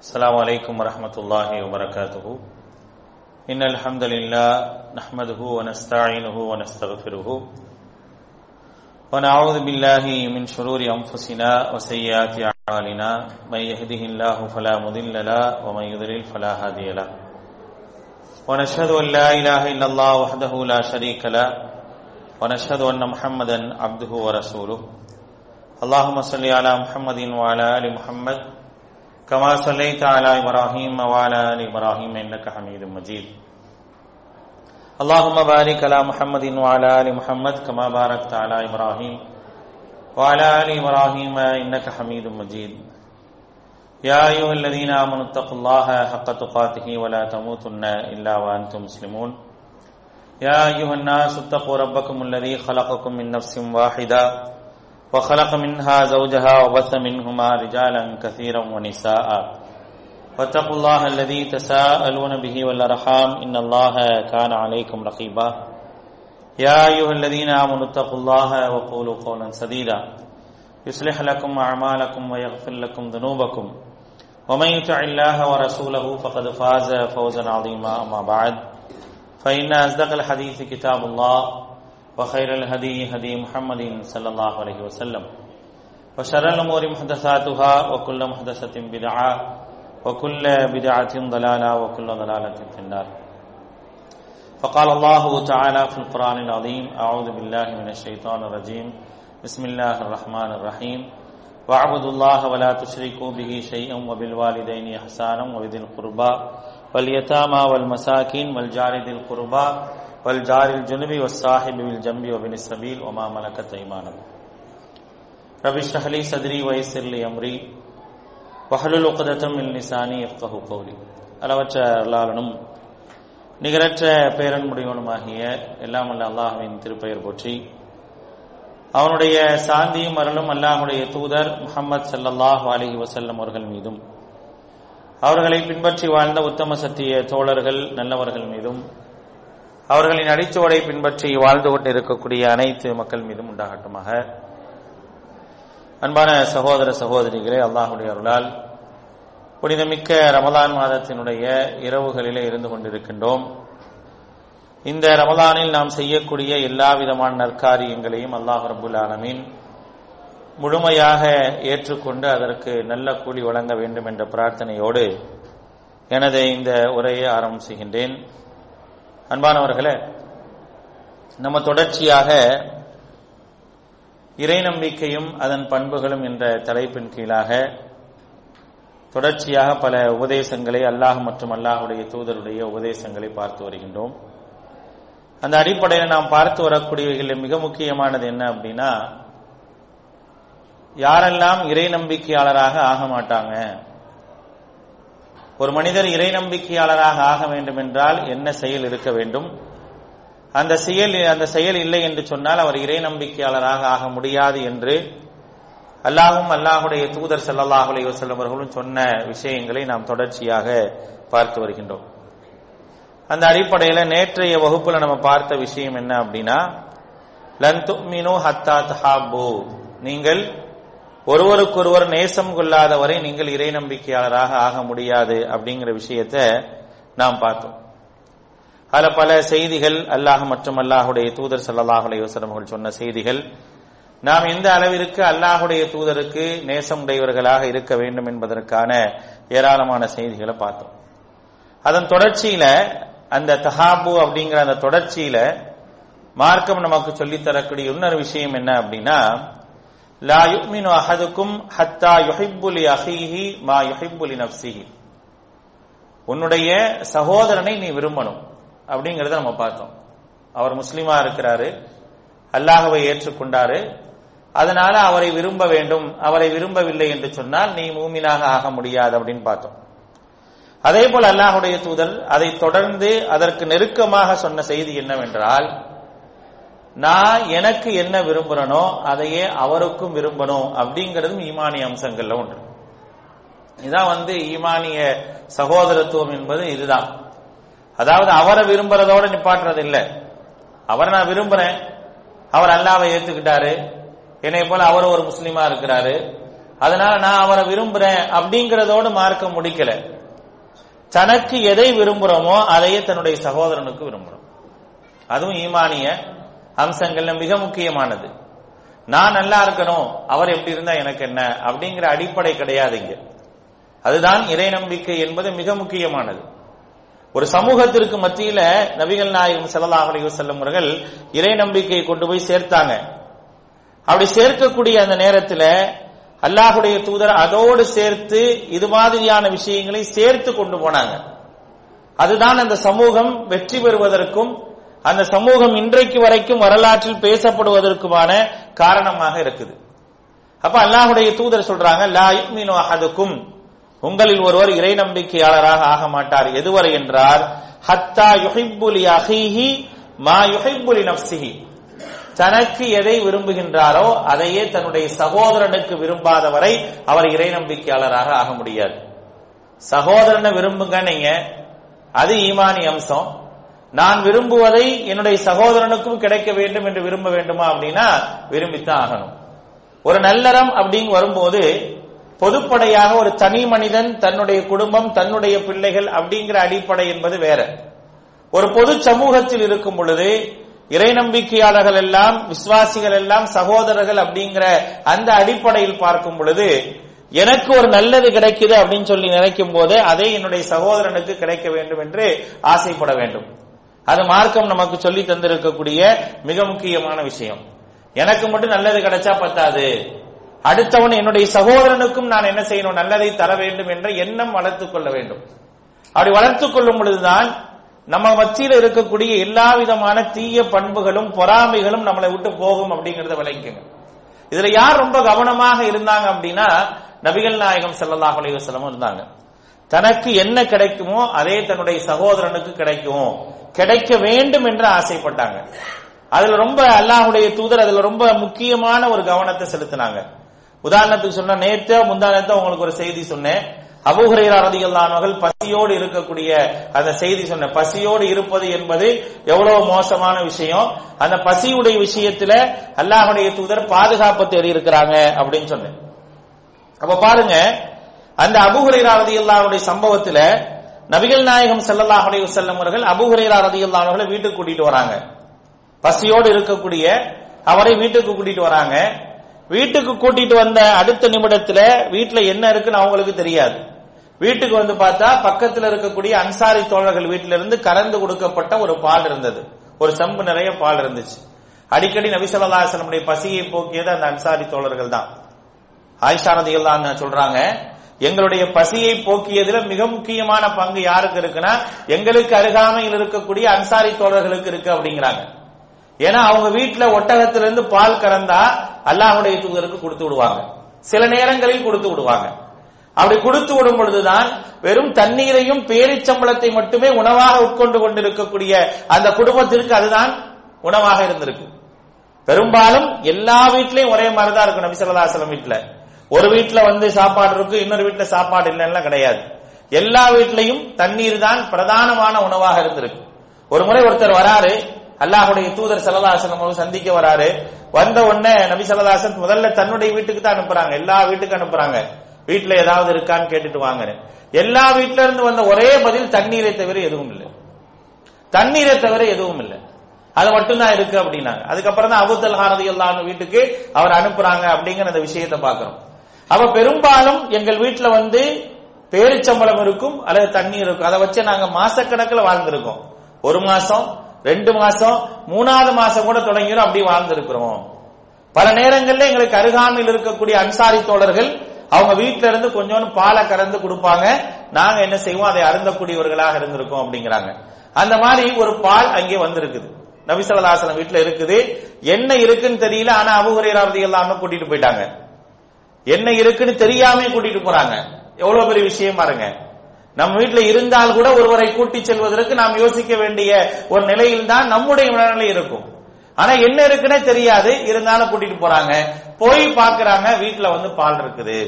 السلام عليكم ورحمة الله وبركاته إن الحمد لله نحمده ونستعينه ونستغفره ونعوذ بالله من شرور أنفسنا وسيئات أعمالنا من يهده الله فلا مضل له ومن يضلل فلا هادي له ونشهد أن لا إله إلا الله وحده لا شريك له ونشهد أن محمدا عبده ورسوله اللهم صل على محمد وعلى آل محمد كما صليت على إبراهيم وعلى آل إبراهيم إنك حميد مجيد اللهم بارك على محمد وعلى آل محمد كما باركت على إبراهيم وعلى آل إبراهيم إنك حميد مجيد يا أيها الذين آمنوا اتقوا الله حق تقاته ولا تموتن إلا وأنتم مسلمون يا أيها الناس اتقوا ربكم الذي خلقكم من نفس واحدة وخلق منها زوجها وبث منهما رجالا كثيرا ونساء واتقوا الله الذي تساءلون به والأرحام إن الله كان عليكم رقيبا يا أيها الذين آمنوا اتقوا الله وقولوا قولا سديدا يصلح لكم أعمالكم ويغفر لكم ذنوبكم ومن يطع الله ورسوله فقد فاز فوزا عظيما أما بعد فإن أصدق الحديث كتاب الله وخير الهدي هدي محمد صلى الله عليه وسلم وشر الأمور محدثاتها وكل محدثة بدعة وكل بدعة ضلالة وكل ضلالة في النار فقال الله تعالى في القرآن العظيم أعوذ بالله من الشيطان الرجيم بسم الله الرحمن الرحيم واعبدوا الله ولا تشركوا به شيئا وبالوالدين إحسانا وبذي القربى واليتامى والمساكين والجار ذي القربى والجار الجنب والصاحب بالجنب وبن السبيل وما ملكت ايمانكم رب اشرح لي صدري ويسر لي امري وحلل عقدة من لساني يفقهوا قولي அளவற்ற அருளாளனும் நிகரற்ற பேரன்புடையவனுமாகிய எல்லாம் அல்ல அல்லாஹுவின் திருப்பெயர் போற்றி அவனுடைய சாந்தியும் அருளும் அல்லாஹுடைய தூதர் முகமது சல்லல்லாஹு அலஹி வசல்லம் அவர்கள் மீதும் அவர்களை பின்பற்றி வாழ்ந்த உத்தம சத்திய தோழர்கள் நல்லவர்கள் மீதும் அவர்களின் அடிச்சுவடை பின்பற்றி வாழ்ந்து கொண்டு இருக்கக்கூடிய அனைத்து மக்கள் மீதும் உண்டாகட்டுமாக அன்பான சகோதர சகோதரிகளே அல்லாஹுடைய அருளால் புனிதமிக்க ரமலான் மாதத்தினுடைய இரவுகளிலே இருந்து கொண்டிருக்கின்றோம் இந்த ரமலானில் நாம் செய்யக்கூடிய எல்லா விதமான நற்காரியங்களையும் அல்லாஹ் ரபுல் ஆலமீன் முழுமையாக ஏற்றுக்கொண்டு அதற்கு நல்ல கூலி வழங்க வேண்டும் என்ற பிரார்த்தனையோடு எனது இந்த உரையை ஆரம்பம் செய்கின்றேன் அன்பானவர்களே நம்ம தொடர்ச்சியாக இறை நம்பிக்கையும் அதன் பண்புகளும் என்ற தலைப்பின் கீழாக தொடர்ச்சியாக பல உபதேசங்களை அல்லாஹ் மற்றும் அல்லாஹுடைய தூதருடைய உபதேசங்களை பார்த்து வருகின்றோம் அந்த அடிப்படையில் நாம் பார்த்து வரக்கூடியவைகளில் மிக முக்கியமானது என்ன அப்படின்னா யாரெல்லாம் இறை நம்பிக்கையாளராக ஆக மாட்டாங்க ஒரு மனிதர் இறை நம்பிக்கையாளராக ஆக வேண்டும் என்றால் என்ன செயல் இருக்க வேண்டும் அந்த செயல் அந்த செயல் இல்லை என்று சொன்னால் அவர் இறை நம்பிக்கையாளராக ஆக முடியாது என்று அல்லாஹும் அல்லாஹுடைய தூதர் சல்லாஹ் அலி வசல்லம் அவர்களும் சொன்ன விஷயங்களை நாம் தொடர்ச்சியாக பார்த்து வருகின்றோம் அந்த அடிப்படையில் நேற்றைய வகுப்புல நம்ம பார்த்த விஷயம் என்ன அப்படின்னா லன் துமினு ஹத்தா தஹாபு நீங்கள் ஒருவருக்கொருவர் நேசம் கொள்ளாதவரை நீங்கள் இறை நம்பிக்கையாளராக ஆக முடியாது அப்படிங்கிற விஷயத்த நாம் பார்த்தோம் அதுல பல செய்திகள் அல்லாஹ் மற்றும் அல்லாஹுடைய தூதர் சல்லாஹ் அலைவசரம் சொன்ன செய்திகள் நாம் எந்த அளவிற்கு அல்லாஹுடைய தூதருக்கு நேசம் உடையவர்களாக இருக்க வேண்டும் என்பதற்கான ஏராளமான செய்திகளை பார்த்தோம் அதன் தொடர்ச்சியில அந்த தஹாபு அப்படிங்கிற அந்த தொடர்ச்சியில மார்க்கம் நமக்கு சொல்லித்தரக்கூடிய இன்னொரு விஷயம் என்ன அப்படின்னா லா யுமினு அஹதுக்கும் ஹத்தா யுஹிப்புலி அஹீஹி மா யுஹிப்புலி நப்சிஹி உன்னுடைய சகோதரனை நீ விரும்பணும் அப்படிங்கறத நம்ம பார்த்தோம் அவர் முஸ்லீமா இருக்கிறாரு அல்லாஹவை ஏற்றுக்கொண்டாரு அதனால அவரை விரும்ப வேண்டும் அவரை விரும்பவில்லை என்று சொன்னால் நீ மூமினாக ஆக முடியாது அப்படின்னு பார்த்தோம் அதே போல் அல்லாஹுடைய தூதர் அதை தொடர்ந்து அதற்கு நெருக்கமாக சொன்ன செய்தி என்னவென்றால் நான் எனக்கு என்ன விரும்புறனோ அதையே அவருக்கும் விரும்பணும் அப்படிங்கிறதும் ஈமானிய அம்சங்கள்ல ஒன்று இதான் வந்து ஈமானிய சகோதரத்துவம் என்பது இதுதான் அதாவது அவரை விரும்புறதோட நிப்பாட்டுறது இல்லை அவரை நான் விரும்புறேன் அவர் அல்லாவை ஏத்துக்கிட்டாரு என்னை போல அவர் ஒரு முஸ்லீமா இருக்கிறாரு அதனால நான் அவரை விரும்புறேன் அப்படிங்கறதோடு மார்க்க முடிக்கல தனக்கு எதை விரும்புறோமோ அதையே தன்னுடைய சகோதரனுக்கு விரும்புறோம் அதுவும் ஈமானிய அம்சங்கள்ல மிக முக்கியமானது நான் நல்லா இருக்கணும் அவர் எப்படி இருந்தா எனக்கு என்ன அப்படிங்கிற அடிப்படை கிடையாது இங்க அதுதான் இறை நம்பிக்கை என்பது மிக முக்கியமானது ஒரு சமூகத்திற்கு மத்தியில நபிகள் நாயகம் ஸல்லல்லாஹு அலைஹி வஸல்லம் அவர்கள் இறை நம்பிக்கையை கொண்டு போய் சேர்த்தாங்க அப்படி சேர்க்கக்கூடிய அந்த நேரத்துல அல்லாஹுடைய தூதர் அதோடு சேர்த்து இது மாதிரியான விஷயங்களை சேர்த்து கொண்டு போனாங்க அதுதான் அந்த சமூகம் வெற்றி பெறுவதற்கும் அந்த சமூகம் இன்றைக்கு வரைக்கும் வரலாற்றில் பேசப்படுவதற்குமான காரணமாக இருக்குது அப்ப அல்லாஹுடைய தூதர் சொல்றாங்க லா யுக்மினு அஹதுக்கும் உங்களில் ஒருவர் இறை நம்பிக்கையாளராக ஆக மாட்டார் எதுவரை என்றார் ஹத்தா யுஹிப்புலி அஹீஹி மா யுஹிப்புலி நஃப்சிஹி தனக்கு எதை விரும்புகின்றாரோ அதையே தன்னுடைய சகோதரனுக்கு விரும்பாத வரை அவர் இறை நம்பிக்கையாளராக ஆக முடியாது சகோதரனை விரும்புங்க நீங்க அது ஈமானி அம்சம் நான் விரும்புவதை என்னுடைய சகோதரனுக்கும் கிடைக்க வேண்டும் என்று விரும்ப வேண்டுமா அப்படின்னா விரும்பித்தான் ஆகணும் ஒரு நல்லறம் அப்படின்னு வரும்போது பொதுப்படையாக ஒரு தனி மனிதன் தன்னுடைய குடும்பம் தன்னுடைய பிள்ளைகள் அப்படிங்கிற அடிப்படை என்பது வேற ஒரு பொது சமூகத்தில் இருக்கும் பொழுது இறை நம்பிக்கையாளர்கள் எல்லாம் விசுவாசிகள் எல்லாம் சகோதரர்கள் அப்படிங்கிற அந்த அடிப்படையில் பார்க்கும் பொழுது எனக்கு ஒரு நல்லது கிடைக்குது அப்படின்னு சொல்லி நினைக்கும் போது அதை என்னுடைய சகோதரனுக்கு கிடைக்க வேண்டும் என்று ஆசைப்பட வேண்டும் அது மார்க்கம் நமக்கு சொல்லி தந்திருக்கக்கூடிய மிக முக்கியமான விஷயம் எனக்கு மட்டும் நல்லது கிடைச்சா பத்தாது அடுத்தவன் என்னுடைய சகோதரனுக்கும் நான் என்ன செய்யணும் நல்லதை தர வேண்டும் என்ற எண்ணம் வளர்த்துக் கொள்ள வேண்டும் அப்படி வளர்த்துக் கொள்ளும் பொழுதுதான் நம்ம மத்தியில் இருக்கக்கூடிய எல்லா விதமான தீய பண்புகளும் பொறாமைகளும் நம்மளை விட்டு போகும் அப்படிங்கறத விளங்கிக்கங்க இதுல யார் ரொம்ப கவனமாக இருந்தாங்க அப்படின்னா நபிகள் நாயகம் ஸல்லல்லாஹு அலைஹி வஸல்லம் இருந்தாங்க தனக்கு என்ன கிடைக்குமோ அதே தன்னுடைய சகோதரனுக்கு கிடைக்கும் கிடைக்க வேண்டும் என்று ஆசைப்பட்டாங்க அதுல ரொம்ப அல்லாஹுடைய தூதர் அதுல ரொம்ப முக்கியமான ஒரு கவனத்தை செலுத்தினாங்க உதாரணத்துக்கு சொன்ன நேத்து முந்தா நேத்து உங்களுக்கு ஒரு செய்தி சொன்னேன் அபூஹரையர் ரதியல்லானவர்கள் பசியோடு இருக்கக்கூடிய அந்த செய்தி சொன்ன பசியோடு இருப்பது என்பது எவ்வளவு மோசமான விஷயம் அந்த பசியுடைய விஷயத்துல அல்லாஹுடைய தூதர் பாதுகாப்பு தேடி இருக்கிறாங்க அப்படின்னு சொன்னேன் அப்ப பாருங்க அந்த அபுஹுரைரா ரதியல்லாவுடைய சம்பவத்துல நபிகள் நாயகம் ஸல்லல்லாஹு அலைஹி வஸல்லம் அவர்கள் அபுஹுரைரா ரதியல்லாஹுவை வீட்டுக்கு கூட்டிட்டு வராங்க பசியோடு இருக்கக்கூடிய அவரை வீட்டுக்கு கூட்டிட்டு வராங்க வீட்டுக்கு கூட்டிட்டு வந்த அடுத்த நிமிடத்துல வீட்டுல என்ன இருக்குன்னு அவங்களுக்கு தெரியாது வீட்டுக்கு வந்து பார்த்தா பக்கத்துல இருக்கக்கூடிய அன்சாரி தோழர்கள் வீட்டில இருந்து கறந்து கொடுக்கப்பட்ட ஒரு பால் இருந்தது ஒரு சம்பு நிறைய பால் இருந்துச்சு அடிக்கடி நபிசல்லாசனமுடைய பசியை போக்கியது அந்த அன்சாரி தோழர்கள் தான் ஆயிஷா ரதியல்லான்னு சொல்றாங்க எங்களுடைய பசியை போக்கியதுல மிக முக்கியமான பங்கு யாருக்கு இருக்குன்னா எங்களுக்கு அருகாமையில் இருக்கக்கூடிய அன்சாரி தோழர்களுக்கு இருக்கு அப்படிங்கிறாங்க ஏன்னா அவங்க வீட்டுல ஒட்டகத்துல இருந்து பால் கறந்தா அல்லாஹுடைய தூதருக்கு கொடுத்து விடுவாங்க சில நேரங்களில் கொடுத்து விடுவாங்க அப்படி கொடுத்து விடும் பொழுதுதான் வெறும் தண்ணீரையும் பேரிச்சம்பளத்தை மட்டுமே உணவாக உட்கொண்டு கொண்டிருக்கக்கூடிய அந்த குடும்பத்திற்கு அதுதான் உணவாக இருந்திருக்கு பெரும்பாலும் எல்லா வீட்லயும் ஒரே மாதிரிதான் இருக்கும் நபி ஸல்லல்லாஹு அலைஹி வஸல்லம் வீட்டுல ஒரு வீட்டுல வந்து சாப்பாடு இருக்கு இன்னொரு வீட்டுல சாப்பாடு இல்லைன்னா கிடையாது எல்லா வீட்லயும் தண்ணீர் தான் பிரதானமான உணவாக இருந்திருக்கு ஒரு முறை ஒருத்தர் வராரு அல்லாஹுடைய தூதர் சல்லல்லாசனம் சந்திக்க வராரு வந்த உடனே நபி சல்லல்லாசன் முதல்ல தன்னுடைய வீட்டுக்கு தான் அனுப்புறாங்க எல்லா வீட்டுக்கு அனுப்புறாங்க வீட்டுல ஏதாவது இருக்கான்னு கேட்டுட்டு வாங்க எல்லா வீட்டுல இருந்து வந்த ஒரே பதில் தண்ணீரை தவிர எதுவும் இல்லை தண்ணீரை தவிர எதுவும் இல்லை அது மட்டும்தான் இருக்கு அப்படின்னாங்க அதுக்கப்புறம் தான் அபுத்தல் ஹாரதி எல்லாம் வீட்டுக்கு அவர் அனுப்புறாங்க அப்படிங்கிற அந்த விஷயத்தை பாக்குறோம் அப்ப பெரும்பாலும் எங்கள் வீட்டுல வந்து பேரிச்சம்பளம் இருக்கும் அல்லது தண்ணீர் இருக்கும் அதை வச்சு நாங்க மாசக்கணக்கில் வாழ்ந்திருக்கோம் ஒரு மாசம் ரெண்டு மாசம் மூணாவது மாசம் கூட தொடங்கிடும் அப்படி வாழ்ந்திருக்கிறோம் பல நேரங்கள்ல எங்களுக்கு அருகாமையில் இருக்கக்கூடிய அன்சாரி தோழர்கள் அவங்க வீட்டுல இருந்து கொஞ்சோண்டு பாலை கறந்து கொடுப்பாங்க நாங்க என்ன செய்வோம் அதை அருந்தக்கூடியவர்களாக இருந்திருக்கோம் அப்படிங்கிறாங்க அந்த மாதிரி ஒரு பால் அங்கே வந்திருக்குது நபிசல்லாசலம் வீட்டுல இருக்குது என்ன இருக்குன்னு தெரியல ஆனா அபுகுரையாவது எல்லாமே கூட்டிட்டு போயிட்டாங்க என்ன இருக்குன்னு தெரியாம கூட்டிட்டு போறாங்க எவ்வளவு பெரிய விஷயம் பாருங்க நம்ம வீட்டுல இருந்தால் கூட ஒருவரை கூட்டி செல்வதற்கு நாம் யோசிக்க வேண்டிய ஒரு நிலையில் தான் நம்முடைய மனநிலை இருக்கும் ஆனா என்ன இருக்குன்னே தெரியாது இருந்தாலும் கூட்டிட்டு போறாங்க போய் பாக்குறாங்க வீட்டுல வந்து பால் இருக்குது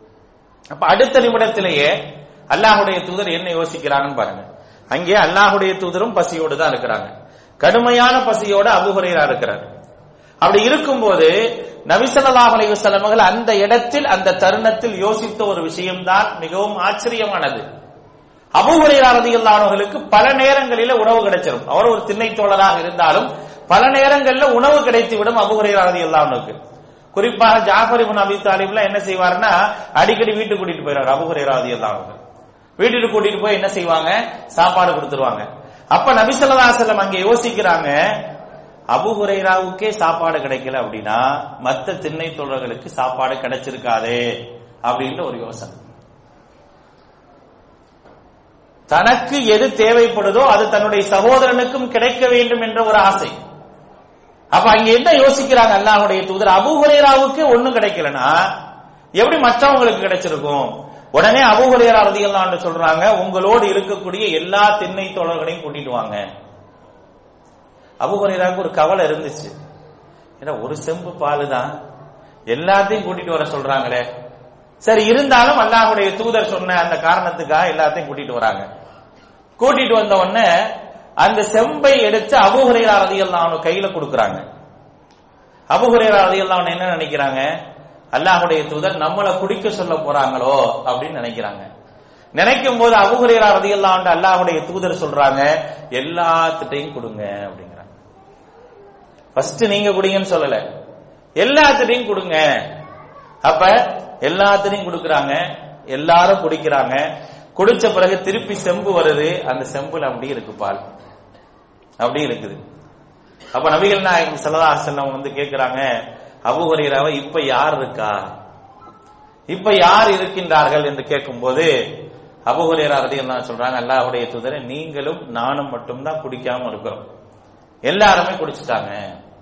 அப்ப அடுத்த நிமிடத்திலேயே அல்லாஹுடைய தூதர் என்ன யோசிக்கிறாங்கன்னு பாருங்க அங்கே அல்லாஹுடைய தூதரும் பசியோடு தான் இருக்கிறாங்க கடுமையான பசியோட அபுகுரையரா இருக்கிறார் அப்படி இருக்கும்போது நபிசல்லாஹ் அலைவசல்லம் அவர்கள் அந்த இடத்தில் அந்த தருணத்தில் யோசித்த ஒரு விஷயம்தான் மிகவும் ஆச்சரியமானது அபுஹுரைரா ரதியல்லானவர்களுக்கு பல நேரங்களில உணவு கிடைச்சிடும் அவர் ஒரு திண்ணை தோழராக இருந்தாலும் பல நேரங்கள்ல உணவு கிடைத்து விடும் அபுஹுரைரா ரதியல்லானவனுக்கு குறிப்பாக ஜாஃபர் இப்னு அபி தாலிப்ல என்ன செய்வாருன்னா அடிக்கடி வீட்டுக்கு கூட்டிட்டு போயிடுவார் அபுஹுரைரா ரதியல்லானவர்கள் வீட்டுக்கு கூட்டிட்டு போய் என்ன செய்வாங்க சாப்பாடு கொடுத்துருவாங்க அப்ப நபிசல்லா செல்லம் அங்க யோசிக்கிறாங்க அபு ஹுரைராவுக்கே சாப்பாடு கிடைக்கல அப்படின்னா மத்த திண்ணை தோழர்களுக்கு சாப்பாடு கிடைச்சிருக்காதே அப்படின்ற ஒரு யோசனை தனக்கு எது தேவைப்படுதோ அது தன்னுடைய சகோதரனுக்கும் கிடைக்க வேண்டும் என்ற ஒரு ஆசை அப்ப அங்க என்ன யோசிக்கிறாங்க அல்லாஹுடைய தூதர் அபு ஹுரைராவுக்கு ஒண்ணும் கிடைக்கலனா எப்படி மற்றவங்களுக்கு கிடைச்சிருக்கும் உடனே அபு ஹுரைரா ரதியல்லான்னு சொல்றாங்க உங்களோடு இருக்கக்கூடிய எல்லா திண்ணை தோழர்களையும் கூட்டிட்டு வாங்க அபுஹுரைராவுக்கு ஒரு கவலை இருந்துச்சு ஏன்னா ஒரு செம்பு பால் தான் எல்லாத்தையும் கூட்டிட்டு வர சொல்றாங்களே சரி இருந்தாலும் அல்லாஹுடைய தூதர் சொன்ன அந்த காரணத்துக்காக எல்லாத்தையும் கூட்டிட்டு வராங்க கூட்டிட்டு வந்த உடனே அந்த செம்பை எடுத்து அபுஹுரைரா ரதியல்லான்னு கையில கொடுக்கறாங்க அபுஹுரைரா ரதியல்லான்னு என்ன நினைக்கிறாங்க அல்லாஹுடைய தூதர் நம்மளை குடிக்க சொல்ல போறாங்களோ அப்படின்னு நினைக்கிறாங்க நினைக்கும் போது அபுஹுரைரா ரதியல்லான்னு அல்லாஹுடைய தூதர் சொல்றாங்க எல்லாத்துட்டையும் கொடுங்க அப்படிங்கிறாங்க ஃபர்ஸ்ட் நீங்க குடிங்கன்னு சொல்லல எல்லாத்துட்டையும் கொடுங்க அப்ப எல்லாத்துட்டையும் கொடுக்கறாங்க எல்லாரும் குடிக்கிறாங்க குடிச்ச பிறகு திருப்பி செம்பு வருது அந்த செம்புல அப்படி இருக்கு பால் அப்படி இருக்குது அப்ப நபிகள் நாயகம் சல்லா செல்லம் வந்து கேக்குறாங்க அபுஹுரைராவை இப்ப யார் இருக்கா இப்ப யார் இருக்கின்றார்கள் என்று கேட்கும்போது அபுஹுரைரா ரதியெல்லாம் சொல்றாங்க அல்லாஹுடைய தூதரை நீங்களும் நானும் மட்டும்தான் குடிக்காம இருக்கிறோம் எல்லாருமே குடிச்சிட்டாங்க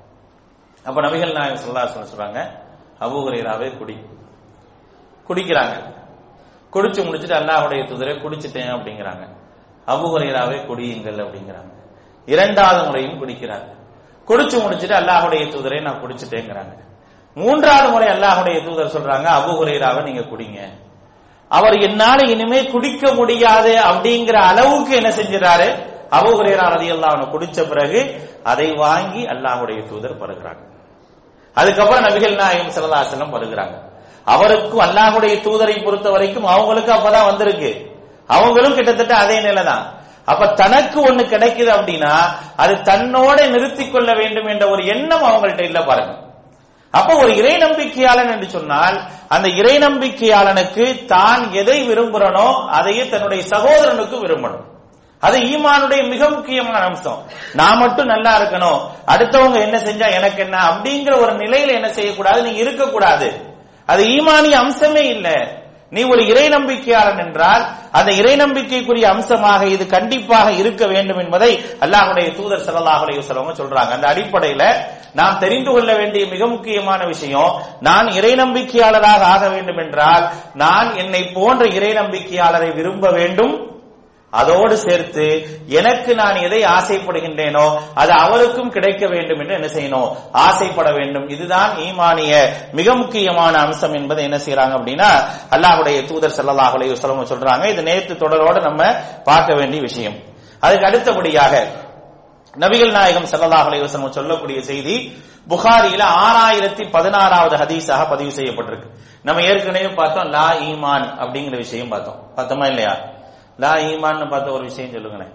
அப்ப நபிகள் நாயகம் சொல்லா சொல்றாங்க அபுஹுரைராவே குடி குடிக்கிறாங்க குடிச்சு முடிச்சுட்டு அல்லாஹுடைய தூதரை குடிச்சிட்டேன் அப்படிங்கிறாங்க அபுஹுரைராவே குடியுங்கள் அப்படிங்கிறாங்க இரண்டாவது முறையும் குடிக்கிறாங்க குடிச்சு முடிச்சுட்டு அல்லாஹுடைய தூதரை நான் குடிச்சிட்டேங்கிறாங்க மூன்றாவது முறை அல்லாஹுடைய தூதர் சொல்றாங்க அபுஹுரைராவை நீங்க குடிங்க அவர் என்னால இனிமே குடிக்க முடியாது அப்படிங்கிற அளவுக்கு என்ன செஞ்சிடாரு அபுஹுரைரா ரதியல்லாஹு அவனை குடிச்ச பிறகு அதை வாங்கி அல்லாஹுடைய தூதர் பருகிறாங்க அதுக்கப்புறம் நபிகள் நாயகம் சிலதாசனம் பருகிறாங்க அவருக்கும் அல்லாஹுடைய தூதரை பொறுத்த வரைக்கும் அவங்களுக்கு அப்பதான் வந்திருக்கு அவங்களும் கிட்டத்தட்ட அதே நிலைதான் அப்ப தனக்கு ஒண்ணு கிடைக்குது அப்படின்னா அது தன்னோட நிறுத்தி கொள்ள வேண்டும் என்ற ஒரு எண்ணம் அவங்கள்ட்ட இல்ல பாருங்க அப்ப ஒரு இறை நம்பிக்கையாளன் என்று சொன்னால் அந்த இறை நம்பிக்கையாளனுக்கு தான் எதை விரும்புறனோ அதையே தன்னுடைய சகோதரனுக்கு விரும்பணும் அது ஈமானுடைய மிக முக்கியமான அம்சம் நான் மட்டும் நல்லா இருக்கணும் அடுத்தவங்க என்ன செஞ்சா எனக்கு என்ன அப்படிங்கிற ஒரு நிலையில என்ன செய்யக்கூடாது நீங்க இருக்கக்கூடாது அது ஈமானிய அம்சமே இல்ல நீ ஒரு இறை நம்பிக்கையாளன் என்றால் அந்த இறை நம்பிக்கைக்குரிய அம்சமாக இது கண்டிப்பாக இருக்க வேண்டும் என்பதை அல்லாஹுடைய தூதர் சல்லாஹ் அலையுசலவங்க சொல்றாங்க அந்த அடிப்படையில நாம் தெரிந்து கொள்ள வேண்டிய மிக முக்கியமான விஷயம் நான் இறை நம்பிக்கையாளராக ஆக வேண்டும் என்றால் நான் என்னை போன்ற இறை நம்பிக்கையாளரை விரும்ப வேண்டும் அதோடு சேர்த்து எனக்கு நான் எதை ஆசைப்படுகின்றேனோ அது அவருக்கும் கிடைக்க வேண்டும் என்று என்ன செய்யணும் ஆசைப்பட வேண்டும் இதுதான் ஈமானிய மிக முக்கியமான அம்சம் என்பதை என்ன செய்யறாங்க அப்படின்னா அல்லாஹுடைய தூதர் சல்லாஹ் அலையுஸ்லம் சொல்றாங்க இது நேற்று தொடரோடு நம்ம பார்க்க வேண்டிய விஷயம் அதுக்கு அடுத்தபடியாக நபிகள் நாயகம் சல்லாஹ் அலையுஸ்லம் சொல்லக்கூடிய செய்தி புகாரியில ஆறாயிரத்தி பதினாறாவது ஹதீஸாக பதிவு செய்யப்பட்டிருக்கு நம்ம ஏற்கனவே பார்த்தோம் லா ஈமான் அப்படிங்கிற விஷயம் பார்த்தோம் பார்த்தோமா இல்லையா லா ஈமான்னு பார்த்த ஒரு விஷயம் சொல்லுங்களேன்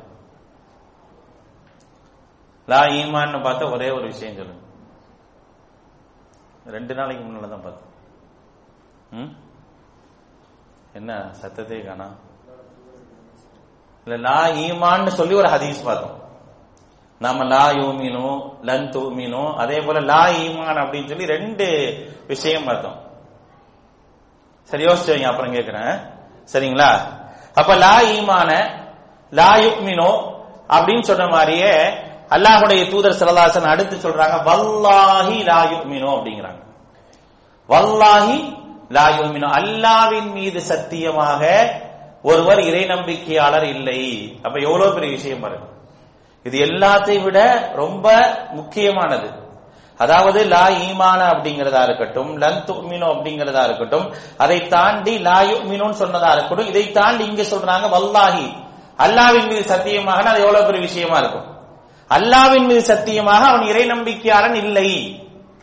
லா ஈமான்னு பார்த்த ஒரே ஒரு விஷயம் சொல்லுங்க ரெண்டு நாளைக்கு முன்னால தான் பார்த்தோம் ம் என்ன சத்தத்தை காணா இல்ல லா ஈமான்னு சொல்லி ஒரு ஹதீஸ் பார்த்தோம் நாம லா யூமினும் லன் தூமினும் அதே போல லா ஈமான் அப்படின்னு சொல்லி ரெண்டு விஷயம் பார்த்தோம் சரி யோசிச்சு வைங்க அப்புறம் கேட்கிறேன் சரிங்களா அப்ப லா ஈமான லா யுக்மினோ அப்படின்னு சொன்ன மாதிரியே அல்லாஹுடைய தூதர் சிலதாசன் அடுத்து சொல்றாங்க வல்லாஹி லா யுக்மினோ அப்படிங்கிறாங்க வல்லாஹி லா யுக்மினோ அல்லாவின் மீது சத்தியமாக ஒருவர் இறை நம்பிக்கையாளர் இல்லை அப்ப எவ்வளவு பெரிய விஷயம் பாருங்க இது எல்லாத்தையும் விட ரொம்ப முக்கியமானது அதாவது லா ஈமான அப்படிங்கறதா இருக்கட்டும் லன் துமினோ அப்படிங்கறதா இருக்கட்டும் அதை தாண்டி லா யுமினோன்னு சொன்னதா இருக்கட்டும் இதை தாண்டி இங்க சொல்றாங்க வல்லாஹி அல்லாவின் மீது சத்தியமாக அது எவ்வளவு பெரிய விஷயமா இருக்கும் அல்லாவின் மீது சத்தியமாக அவன் இறை நம்பிக்கையாளன் இல்லை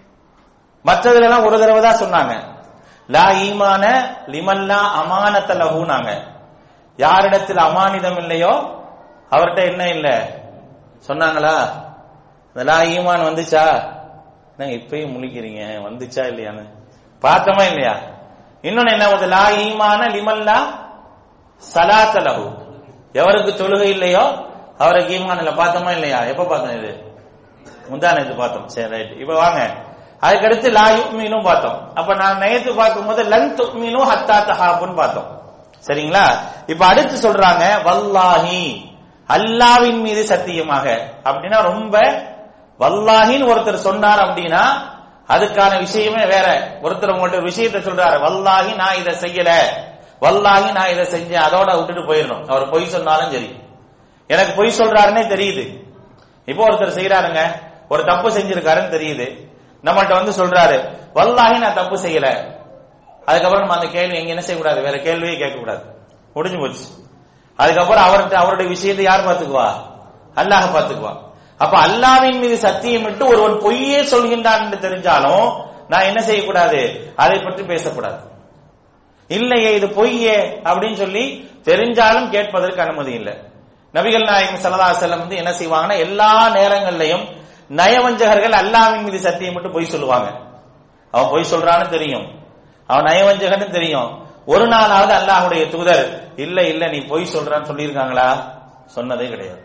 மற்றதுல எல்லாம் ஒரு தடவை தான் சொன்னாங்க லா ஈமான லிமல்லா அமானத்த லஹூனாங்க யாரிடத்தில் அமானிதம் இல்லையோ அவர்கிட்ட என்ன இல்ல சொன்னாங்களா இந்த லா ஈமான் வந்துச்சா என்னங்க இப்பயும் முழிக்கிறீங்க வந்துச்சா இல்லையான்னு பார்த்தோமா இல்லையா இன்னொன்னு என்ன வருது லா ஈமான லிமல்லா சலாத்த லஹு எவருக்கு தொழுகை இல்லையோ அவருக்கு ஈமான் இல்ல பார்த்தோமா இல்லையா எப்ப பார்த்தோம் இது முந்தான இது பார்த்தோம் சரி ரைட் இப்ப வாங்க அதுக்கடுத்து லா யுக்மீனும் பார்த்தோம் அப்ப நான் நேத்து பார்க்கும்போது லன் துக்மீனும் ஹத்தா தஹாபுன்னு பார்த்தோம் சரிங்களா இப்ப அடுத்து சொல்றாங்க வல்லாஹி அல்லாவின் மீது சத்தியமாக அப்படின்னா ரொம்ப வல்லாஹின்னு ஒருத்தர் சொன்னார் அப்படின்னா அதுக்கான விஷயமே வேற ஒருத்தர் உங்கள்ட்ட ஒரு விஷயத்த சொல்றாரு வல்லாஹி நான் இதை செய்யல வல்லாஹி நான் இதை செஞ்சேன் அதோட விட்டுட்டு போயிடணும் அவர் பொய் சொன்னாலும் சரி எனக்கு பொய் சொல்றாருன்னே தெரியுது இப்போ ஒருத்தர் செய்யறாருங்க ஒரு தப்பு செஞ்சிருக்காருன்னு தெரியுது நம்மள்ட்ட வந்து சொல்றாரு வல்லாஹி நான் தப்பு செய்யல அதுக்கப்புறம் நம்ம அந்த கேள்வி எங்க என்ன செய்யக்கூடாது வேற கேள்வியே கேட்கக்கூடாது முடிஞ்சு போச்சு அதுக்கப்புறம் அவர்கிட்ட அவருடைய விஷயத்தை யார் பாத்துக்குவா அல்லாஹ் பாத்துக்குவா அப்ப அல்லாவின் மீது சத்தியமிட்டு ஒருவன் பொய்யே சொல்கின்றான் என்று தெரிஞ்சாலும் நான் என்ன செய்யக்கூடாது அதை பற்றி பேசக்கூடாது இல்லையே இது பொய்யே அப்படின்னு சொல்லி தெரிஞ்சாலும் கேட்பதற்கு அனுமதி இல்லை நபிகள் நாயகம் சல்லா செல்லம் வந்து என்ன செய்வாங்கன்னா எல்லா நேரங்கள்லயும் நயவஞ்சகர்கள் அல்லாவின் மீது சத்தியம் மட்டும் பொய் சொல்லுவாங்க அவன் பொய் சொல்றான்னு தெரியும் அவன் நயவஞ்சகன்னு தெரியும் ஒரு நாளாவது அல்லாஹுடைய தூதர் இல்ல இல்ல நீ பொய் சொல்றான்னு சொல்லியிருக்காங்களா சொன்னதே கிடையாது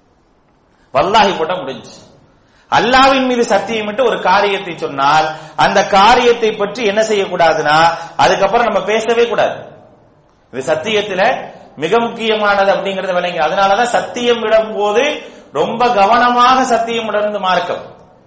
வல்லாஹி போட்டா முடிஞ்சு அல்லாவின் மீது சத்தியமிட்டு ஒரு காரியத்தை சொன்னால் அந்த காரியத்தை பற்றி என்ன செய்யக்கூடாதுன்னா அதுக்கப்புறம் நம்ம பேசவே கூடாது இது சத்தியத்துல மிக முக்கியமானது அப்படிங்கறத விளங்கி அதனாலதான் சத்தியம் விடும் போது ரொம்ப கவனமாக சத்தியம் விடணும் மார்க்கம்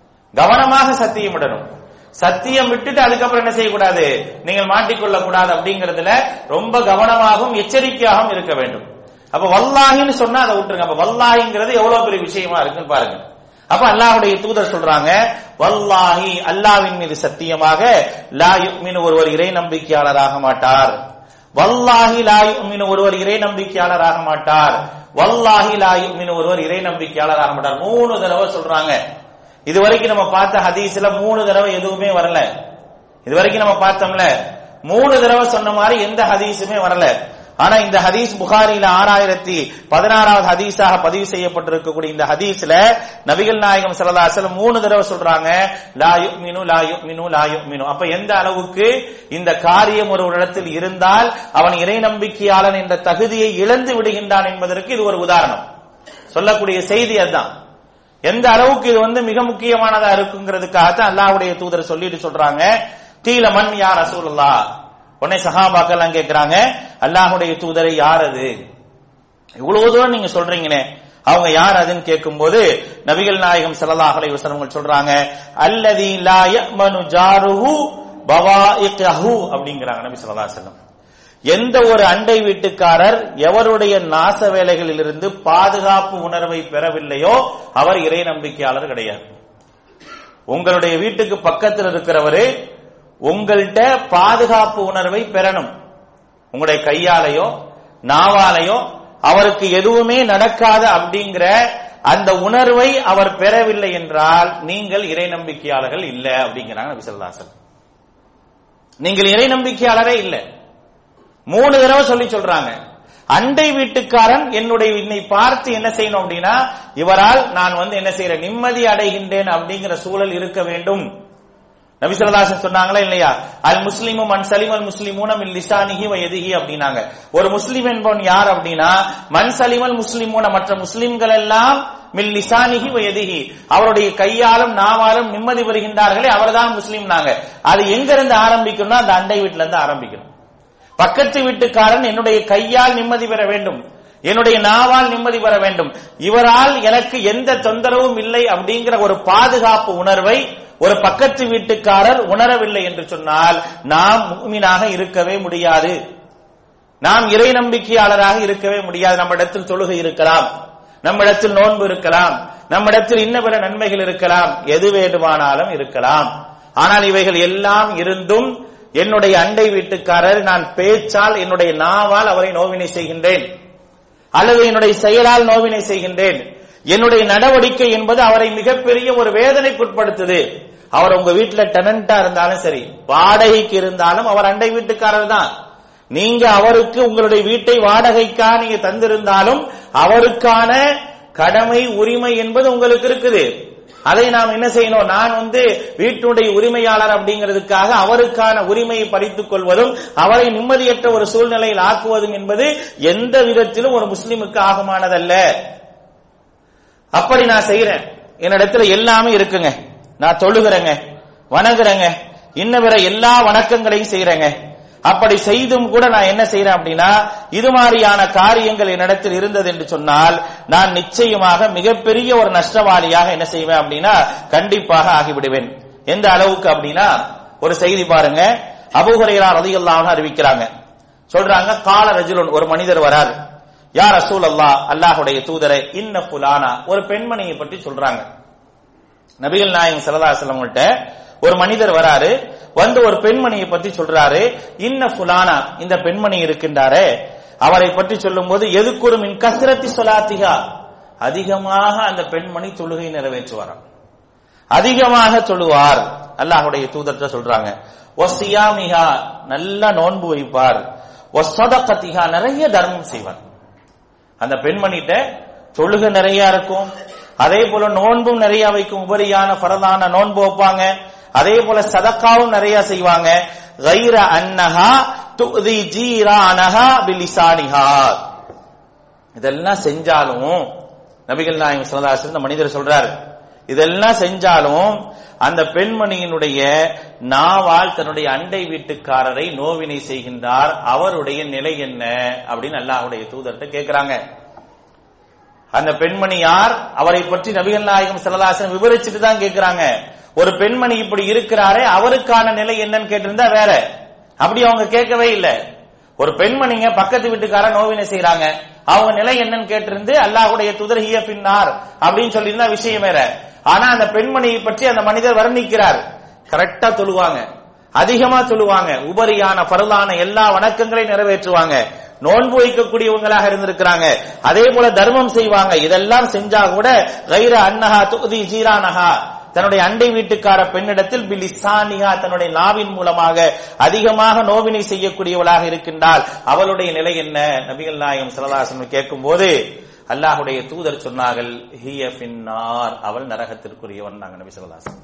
கவனமாக சத்தியம் விடணும் சத்தியம் விட்டுட்டு அதுக்கப்புறம் என்ன செய்யக்கூடாது நீங்கள் மாட்டிக்கொள்ள கூடாது அப்படிங்கறதுல ரொம்ப கவனமாகவும் எச்சரிக்கையாகவும் இருக்க வேண்டும் அப்ப வல்லாஹின்னு சொன்னா அதை விட்டுருங்க அப்ப வல்லாஹிங்கிறது எவ்வளவு பெரிய விஷயமா இருக்குன்னு பாருங்க அப்ப அல்லாஹுடைய தூதர் சொல்றாங்க வல்லாஹி அல்லாவின் மீது சத்தியமாக லா யுக்மின் ஒருவர் இறை நம்பிக்கையாளராக மாட்டார் வல்லாஹி லா யுக்மின் ஒருவர் இறை நம்பிக்கையாளராக மாட்டார் வல்லாஹி லா யுக்மின் ஒருவர் இறை நம்பிக்கையாளராக மாட்டார் மூணு தடவை சொல்றாங்க இது வரைக்கும் நம்ம பார்த்த ஹதீஸ்ல மூணு தடவை எதுவுமே வரல இது வரைக்கும் நம்ம பார்த்தோம்ல மூணு தடவை சொன்ன மாதிரி எந்த ஹதீஸுமே வரல ஆனா இந்த ஹதீஸ் புகாரில ஆறாயிரத்தி பதினாறாவது ஹதீஸாக பதிவு செய்யப்பட்டிருக்கக்கூடிய இந்த ஹதீஸ்ல நபிகள் நாயகம் சல்லா அசலம் மூணு தடவை சொல்றாங்க லா யுக்மினு லா யுக்மினு லா யுக்மினு அப்ப எந்த அளவுக்கு இந்த காரியம் ஒரு இடத்தில் இருந்தால் அவன் இறை நம்பிக்கையாளன் என்ற தகுதியை இழந்து விடுகின்றான் என்பதற்கு இது ஒரு உதாரணம் சொல்லக்கூடிய செய்தி அதுதான் எந்த அளவுக்கு இது வந்து மிக முக்கியமானதா இருக்குங்கிறதுக்காகத்தான் அல்லாஹ்வுடைய தூதர் சொல்லிட்டு சொல்றாங்க தீல மண் யார் ரசூலுல்லா உடனே சஹாபாக்கெல்லாம் கேட்கிறாங்க அல்லாஹுடைய தூதரை யார் அது இவ்வளவு தூரம் நீங்க சொல்றீங்களே அவங்க யார் அதுன்னு கேட்கும்போது நபிகள் நாயகம் ஸல்லல்லாஹு அலைஹி வஸல்லம் சொல்றாங்க அல்லதி லா யமனு ஜாருஹு பவாயிகஹு அப்படிங்கறாங்க நபி ஸல்லல்லாஹு அலைஹி வஸல்லம் எந்த ஒரு அண்டை வீட்டுக்காரர் எவருடைய நாச வேலைகளிலிருந்து பாதுகாப்பு உணர்வை பெறவில்லையோ அவர் இறை நம்பிக்கையாளர் கிடையாது உங்களுடைய வீட்டுக்கு பக்கத்தில் இருக்கிறவரு உங்கள்கிட்ட பாதுகாப்பு உணர்வை பெறணும் உங்களுடைய கையாலையோ நாவாலையோ அவருக்கு எதுவுமே நடக்காது அப்படிங்கிற அந்த உணர்வை அவர் பெறவில்லை என்றால் நீங்கள் இறை நம்பிக்கையாளர்கள் இல்ல அப்படிங்கிறாங்க நபி ஸல்லல்லாஹு அலைஹி வஸல்லம் நீங்கள் இறை நம்பிக்கையாளரே இல்ல மூணு தடவை சொல்லி சொல்றாங்க அண்டை வீட்டுக்காரன் என்னுடைய என்னை பார்த்து என்ன செய்யணும் அப்படின்னா இவரால் நான் வந்து என்ன செய்யறேன் நிம்மதி அடைகின்றேன் அப்படிங்கிற சூழல் இருக்க வேண்டும் நபிசல்லாசன் சொன்னாங்களா இல்லையா அல் முஸ்லிமு மன் சலிமல் முஸ்லிமூன மின் லிசானிஹி வ எதிஹி அப்படின்னாங்க ஒரு முஸ்லிம் என்பவன் யார் அப்படின்னா மன் சலிமல் முஸ்லிமூன மற்ற முஸ்லிம்கள் எல்லாம் மின் லிசானிஹி வ எதிஹி அவருடைய கையாலும் நாவாலும் நிம்மதி பெறுகின்றார்களே அவர்தான் முஸ்லீம் நாங்க அது எங்க இருந்து ஆரம்பிக்கணும்னா அந்த அண்டை வீட்டுல இருந்து ஆரம்பிக்கணும் பக்கத்து வீட்டுக்காரன் என்னுடைய கையால் நிம்மதி பெற வேண்டும் என்னுடைய நாவால் நிம்மதி பெற வேண்டும் இவரால் எனக்கு எந்த தொந்தரவும் இல்லை அப்படிங்கிற ஒரு பாதுகாப்பு உணர்வை ஒரு பக்கத்து வீட்டுக்காரர் உணரவில்லை என்று சொன்னால் நாம் முக்மீனாக இருக்கவே முடியாது நாம் இறை நம்பிக்கையாளராக இருக்கவே முடியாது நம்மிடத்தில் தொழுகை இருக்கலாம் நம்மிடத்தில் நோன்பு இருக்கலாம் நம்மிடத்தில் இன்ன பிற நன்மைகள் இருக்கலாம் எது வேண்டுமானாலும் இருக்கலாம் ஆனால் இவைகள் எல்லாம் இருந்தும் என்னுடைய அண்டை வீட்டுக்காரர் நான் பேச்சால் என்னுடைய நாவால் அவரை நோவினை செய்கின்றேன் அல்லது என்னுடைய செயலால் நோவினை செய்கின்றேன் என்னுடைய நடவடிக்கை என்பது அவரை மிகப்பெரிய ஒரு வேதனைக்குட்படுத்துது அவர் உங்க வீட்டுல டெனண்டா இருந்தாலும் சரி வாடகைக்கு இருந்தாலும் அவர் அண்டை வீட்டுக்காரர் தான் நீங்க அவருக்கு உங்களுடைய வீட்டை வாடகைக்கா நீங்க தந்திருந்தாலும் அவருக்கான கடமை உரிமை என்பது உங்களுக்கு இருக்குது அதை நாம் என்ன செய்யணும் நான் வந்து வீட்டுடைய உரிமையாளர் அப்படிங்கிறதுக்காக அவருக்கான உரிமையை பறித்துக் கொள்வதும் அவரை நிம்மதியற்ற ஒரு சூழ்நிலையில் ஆக்குவதும் என்பது எந்த விதத்திலும் ஒரு முஸ்லிமுக்கு ஆகமானதல்ல அப்படி நான் செய்யறேன் என்னிடத்துல எல்லாமே இருக்குங்க நான் தொழுகிறேங்க வணங்குறேங்க இன்ன பிற எல்லா வணக்கங்களையும் செய்யறேங்க அப்படி செய்தும் கூட நான் என்ன செய்யறேன் அப்படின்னா இது மாதிரியான காரியங்கள் என்னிடத்தில் இருந்தது என்று சொன்னால் நான் நிச்சயமாக மிகப்பெரிய ஒரு நஷ்டவாளியாக என்ன செய்வேன் அப்படின்னா கண்டிப்பாக ஆகிவிடுவேன் எந்த அளவுக்கு அப்படின்னா ஒரு செய்தி பாருங்க அபுஹுரைரா ரதியல்லாஹு அறிவிக்கிறாங்க சொல்றாங்க கால ரஜுலுன் ஒரு மனிதர் வரார் யார் ரசூல் அல்லாஹ் அல்லாஹுடைய தூதரை இன்ன புலானா ஒரு பெண்மணியை பற்றி சொல்றாங்க நபிகள் நாயகம் சல்லா செல்லவங்கள்ட்ட ஒரு மனிதர் வராரு வந்து ஒரு பெண்மணியை பற்றி சொல்றாரு இன்ன புலானா இந்த பெண்மணி இருக்கின்றாரே அவரை பற்றி சொல்லும் போது எதுக்குறு மின் கசிரத்தி சொலாத்திகா அதிகமாக அந்த பெண்மணி தொழுகை நிறைவேற்றுவாராம் அதிகமாக சொல்லுவார் அல்லாஹுடைய தூதர்கிட்ட சொல்றாங்க ஒசியாமிகா நல்ல நோன்பு வைப்பார் ஒசதகத்திகா நிறைய தர்மம் செய்வார் அந்த பெண்மணிட்ட தொழுகை நிறைய இருக்கும் அதே போல நோன்பும் நிறைய வைக்கும் உபரியான பரதான நோன்பு வைப்பாங்க அதே போல சதக்காவும் நிறைய செய்வாங்க கைர அன்னஹா துதி ஜீரானஹா பிலிசானிஹா இதெல்லாம் செஞ்சாலும் நபிகள் நாயகம் சொல்லதாசன் இந்த மனிதர் சொல்றாரு இதெல்லாம் செஞ்சாலும் அந்த பெண்மணியினுடைய நாவால் தன்னுடைய அண்டை வீட்டுக்காரரை நோவினை செய்கின்றார் அவருடைய நிலை என்ன அப்படின்னு அல்லாஹுடைய தூதர்கிட்ட கேக்குறாங்க அந்த பெண்மணி யார் அவரை பற்றி நபிகள் நாயகம் செல்லதாசன் விவரிச்சுட்டு தான் கேக்குறாங்க ஒரு பெண்மணி இப்படி இருக்கிறாரே அவருக்கான நிலை என்னன்னு கேட்டிருந்தா வேற அப்படி அவங்க கேட்கவே இல்லை ஒரு பெண்மணிங்க பக்கத்து வீட்டுக்கார நோவினை செய்யறாங்க அவங்க நிலை என்னன்னு கேட்டிருந்து அல்லாஹுடைய துதர் ஹிய பின்னார் அப்படின்னு சொல்லியிருந்தா விஷயம் வேற ஆனா அந்த பெண்மணியை பற்றி அந்த மனிதர் வர்ணிக்கிறார் கரெக்டா சொல்லுவாங்க அதிகமா சொல்லுவாங்க உபரியான பரலான எல்லா வணக்கங்களையும் நிறைவேற்றுவாங்க நோன்பு வைக்கக்கூடியவங்களாக இருந்திருக்கிறாங்க அதே போல தர்மம் செய்வாங்க இதெல்லாம் செஞ்சா கூட கைர அன்னஹா துதி ஜீரானஹா தன்னுடைய அண்டை வீட்டுக்கார பெண்ணிடத்தில் பிலிசானியா தன்னுடைய நாவின் மூலமாக அதிகமாக நோவினை செய்யக்கூடியவளாக இருக்கின்றால் அவளுடைய நிலை என்ன நபிகள் நாயகம் சிலதாசன் கேட்கும் போது அல்லாஹுடைய தூதர் சொன்னார்கள் ஹிய பின்னார் அவள் நரகத்திற்குரியவன் நாங்க நபி சிலதாசன்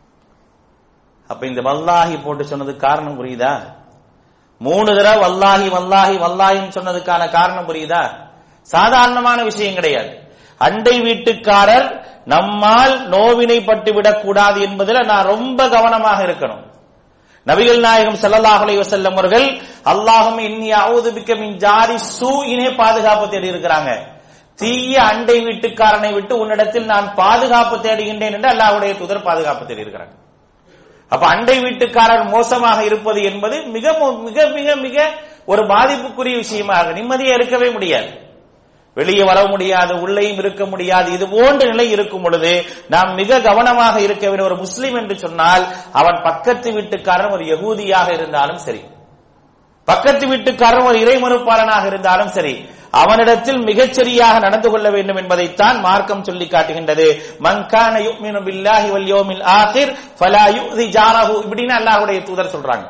அப்ப இந்த வல்லாஹி போட்டு சொன்னதுக்கு காரணம் புரியுதா மூணு தடவை வல்லாஹி வல்லாஹி வல்லாஹின்னு சொன்னதுக்கான காரணம் புரியுதா சாதாரணமான விஷயம் கிடையாது அண்டை வீட்டுக்காரர் நம்மால் நோவினைப்பட்டு விடக்கூடாது என்பதில் நான் ரொம்ப கவனமாக இருக்கணும் நபிகள் நாயகம் ஸல்லல்லாஹு அலைஹி வஸல்லம் அவர்கள் அல்லாஹும் இன்னி அஊது பிக்க மின் ஜாரி சூயினே பாதுகாப்பு தேடி இருக்கிறாங்க தீய அண்டை வீட்டுக்காரனை விட்டு உன்னிடத்தில் நான் பாதுகாப்பு தேடுகின்றேன் என்று அல்லாஹ்வுடைய தூதர் பாதுகாப்பு தேடி இருக்கிறாங்க அப்ப அண்டை வீட்டுக்காரர் மோசமாக இருப்பது என்பது மிக மோ- மிக மிக மிக ஒரு பாதிப்புக்குரிய விஷயமாக நிம்மதியா இருக்கவே முடியாது வெளியே வர முடியாது உள்ளேயும் இருக்க முடியாது இது போன்ற நிலை இருக்கும் பொழுது நாம் மிக கவனமாக இருக்க வேண்டிய ஒரு முஸ்லிம் என்று சொன்னால் அவன் பக்கத்து வீட்டுக்காரன் ஒரு யகூதியாக இருந்தாலும் சரி பக்கத்து வீட்டுக்காரன் ஒரு இறை மறுப்பாளனாக இருந்தாலும் சரி அவனிடத்தில் மிகச்சரியாக நடந்து கொள்ள வேண்டும் என்பதைத்தான் மார்க்கம் சொல்லி காட்டுகின்றது மங்கான யுக்மினு பில்லாஹி வல் யௌமில் ஆகிர் ஃபலா யுதி ஜாரஹு இப்படின்னு அல்லாஹ்வுடைய தூதர் சொல்றாங்க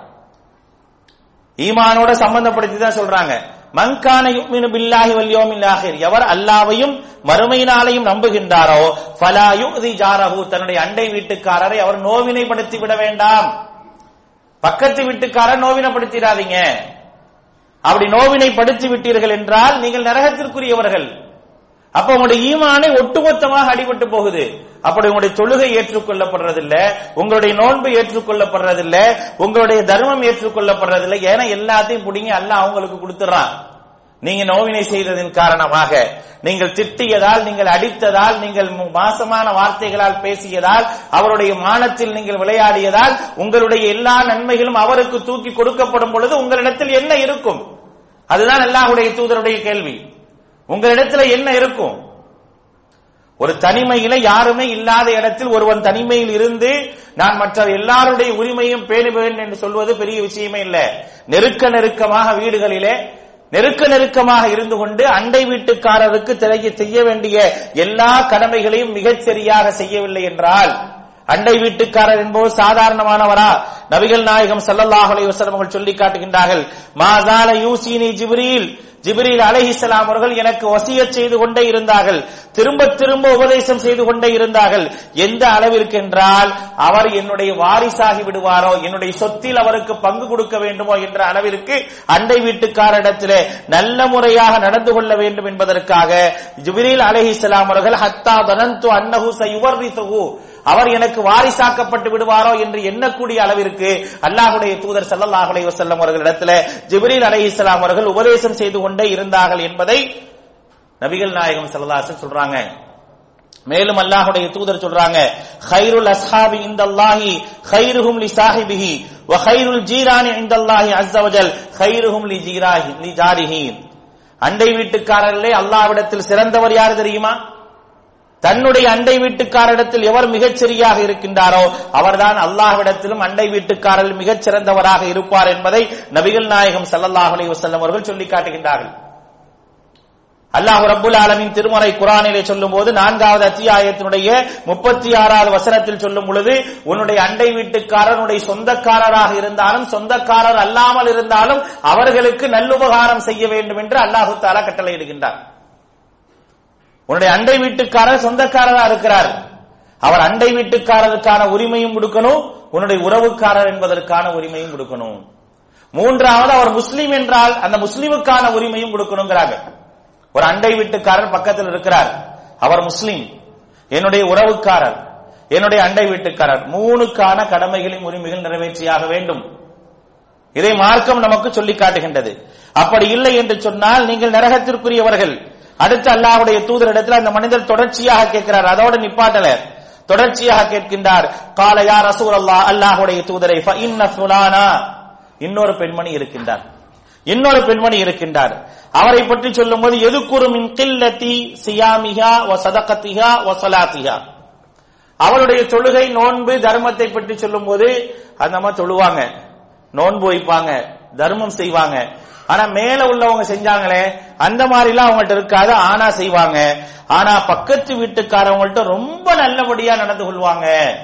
ஈமானோட சம்பந்தப்படுத்தி தான் சொல்றாங்க மங்கான யுக்மினு பில்லாஹி வல் யௌமில் ஆகிர் எவர் அல்லாஹ்வையும் மறுமை நாளையும் நம்புகின்றாரோ ஃபலா யுதி ஜாரஹு தன்னுடைய அண்டை வீட்டுக்காரரை அவர் நோவினைப்படுத்தி விட வேண்டாம் பக்கத்து வீட்டுக்காரர் நோவினப்படுத்திடாதீங்க அப்படி நோவினைப்படுத்தி விட்டீர்கள் என்றால் நீங்கள் நரகத்திற்குரியவர்கள் அப்ப உங்களுடைய ஈமானை ஒட்டுமொத்தமாக அடிபட்டு போகுது அப்படி உங்களுடைய தொழுகை ஏற்றுக்கொள்ளப்படுறதில்ல உங்களுடைய நோன்பு ஏற்றுக்கொள்ளப்படுறதில்ல உங்களுடைய தர்மம் ஏற்றுக்கொள்ளப்படுறதில்ல ஏன்னா எல்லாத்தையும் புடிங்க அல்லாஹ் அவங்களுக்கு கொடுத்துறான் நீங்க நோவினை செய்ததின் காரணமாக நீங்கள் திட்டியதால் நீங்கள் அடித்ததால் நீங்கள் மு- மாசமான வார்த்தைகளால் பேசியதால் அவருடைய மானத்தில் நீங்கள் விளையாடியதால் உங்களுடைய எல்லா நன்மைகளும் அவருக்கு தூக்கி கொடுக்கப்படும் பொழுது உங்களிடத்தில் என்ன இருக்கும் அதுதான் அல்லாஹ்வுடைய தூதருடைய கேள்வி உங்களிடத்துல என்ன இருக்கும் ஒரு தனிமையில யாருமே இல்லாத இடத்தில் ஒருவன் தனிமையில் இருந்து நான் மற்ற எல்லாருடைய உரிமையும் பேணுவேன் என்று சொல்வது பெரிய விஷயமே இல்ல நெருக்க நெருக்கமாக வீடுகளிலே நெருக்க நெருக்கமாக இருந்து கொண்டு அண்டை வீட்டுக்காரருக்கு திரைய செய்ய வேண்டிய எல்லா கடமைகளையும் மிகச் சரியாக செய்யவில்லை என்றால் அண்டை வீட்டுக்காரர் என்பவர் சாதாரணமானவரா நபிகள் நாயகம் ஸல்லல்லாஹு அலைஹி வஸல்லம் அவர்கள் சொல்லி காட்டுகின்றார்கள் மாசால யூசினி ஜிப்ரீல் ஜிப்ரீல் அலைஹிஸ்ஸலாம் அவர்கள் எனக்கு வசியத் செய்து கொண்டே இருந்தார்கள் திரும்ப திரும்ப உபதேசம் செய்து கொண்டே இருந்தார்கள் எந்த அளவிற்கு என்றால் அவர் என்னுடைய வாரிசாகி விடுவாரோ என்னுடைய சொத்தில் அவருக்கு பங்கு கொடுக்க வேண்டுமோ என்ற அளவிற்கு அண்டை வீட்டுக்காரிடத்திலே நல்ல முறையாக நடந்து கொள்ள வேண்டும் என்பதற்காக ஜிப்ரீல் அலைஹிஸ்ஸலாம் அவர்கள் ஹத்தா தனந்து அன்னஹு சயுவர்ரிசுஹு அவர் எனக்கு வாரிசாக்கப்பட்டு விடுவாரோ என்று எண்ணக்கூடிய அளவிற்கு அல்லாஹுடைய தூதர் ஸல்லல்லாஹு அலைஹி வஸல்லம் அவர்களிடத்தில் ஜிப்ரீல் அலைஹிஸ்ஸலாம் அவர்கள் உபதேசம் செய்து கொண்டே இருந்தார்கள் என்பதை நபிகள் நாயகம் ஸல்லல்லாஹு அலைஹி சொல்றாங்க மேலும் அல்லாஹுடைய தூதர் சொல்றாங்க ஹைருல் அஸ்ஹாபி இந்தல்லாஹி ஹைருஹும் லி சாஹிபிஹி வ ஹைருல் ஜீரானி இந்தல்லாஹி அஸ்ஸ வஜல் ஹைருஹும் லி ஜீராஹி லி ஜாரிஹி அண்டை வீட்டுக்காரர்களே அல்லாஹ்விடத்தில் சிறந்தவர் யார் தெரியுமா தன்னுடைய அண்டை வீட்டுக்காரிடத்தில் எவர் மிகச் சரியாக இருக்கின்றாரோ அவர்தான் அல்லாஹ்விடத்திலும் அண்டை வீட்டுக்காரர்கள் மிகச் சிறந்தவராக இருப்பார் என்பதை நபிகள் நாயகம் ஸல்லல்லாஹு அலைஹி வஸல்லம் அவர்கள் சொல்லி காட்டுகின்றார்கள் அல்லாஹ் ரப்புல் ஆலமின் திருமறை குரானிலே சொல்லும் போது நான்காவது அத்தியாயத்தினுடைய முப்பத்தி ஆறாவது வசனத்தில் சொல்லும் பொழுது உன்னுடைய அண்டை வீட்டுக்காரர் உன்னுடைய சொந்தக்காரராக இருந்தாலும் சொந்தக்காரர் அல்லாமல் இருந்தாலும் அவர்களுக்கு நல்லுபகாரம் செய்ய வேண்டும் என்று அல்லாஹு தாலா கட்டளையிடுகின்றார் உன்னுடைய அண்டை வீட்டுக்காரர் சொந்தக்காரரா இருக்கிறார் அவர் அண்டை வீட்டுக்காரருக்கான உரிமையும் கொடுக்கணும் உன்னுடைய உறவுக்காரர் என்பதற்கான உரிமையும் கொடுக்கணும் மூன்றாவது அவர் முஸ்லீம் என்றால் அந்த முஸ்லீமுக்கான உரிமையும் கொடுக்கணுங்கிறாங்க ஒரு அண்டை வீட்டுக்காரர் பக்கத்தில் இருக்கிறார் அவர் முஸ்லீம் என்னுடைய உறவுக்காரர் என்னுடைய அண்டை வீட்டுக்காரர் மூணுக்கான கடமைகளையும் உரிமைகள் நிறைவேற்றியாக வேண்டும் இதை மார்க்கம் நமக்கு சொல்லி காட்டுகின்றது அப்படி இல்லை என்று சொன்னால் நீங்கள் நரகத்திற்குரியவர்கள் அடுத்து அல்லாஹ்வுடைய தூதரிடத்தில் அந்த மனிதர் தொடர்ச்சியாக கேட்கிறார் அதோட நிப்பாட்டல தொடர்ச்சியாக கேட்கின்றார் கால யா ரசூல் அல்லாஹ் அல்லாஹ்வுடைய தூதரை ஃப இன்ன ஃபுலானா இன்னொரு பெண்மணி இருக்கின்றார் இன்னொரு பெண்மணி இருக்கின்றார் அவரை பற்றி சொல்லும்போது எதுக்குறு மின் கில்லத்தி சியாமிஹா வ சதகத்திஹா வ சலாத்திஹா அவளுடைய தொழுகை நோன்பு தர்மத்தை பற்றி சொல்லும்போது அந்த அம்மா தொழுவாங்க நோன்பு வைப்பாங்க தர்மம் செய்வாங்க ஆனா மேல உள்ளவங்க செஞ்சாங்களே அந்த மாதிரி எல்லாம் அவங்கள்ட்ட இருக்காது ஆனா செய்வாங்க ஆனா பக்கத்து வீட்டுக்காரவங்கள்ட்ட ரொம்ப நல்லபடியா நடந்து கொள்வாங்க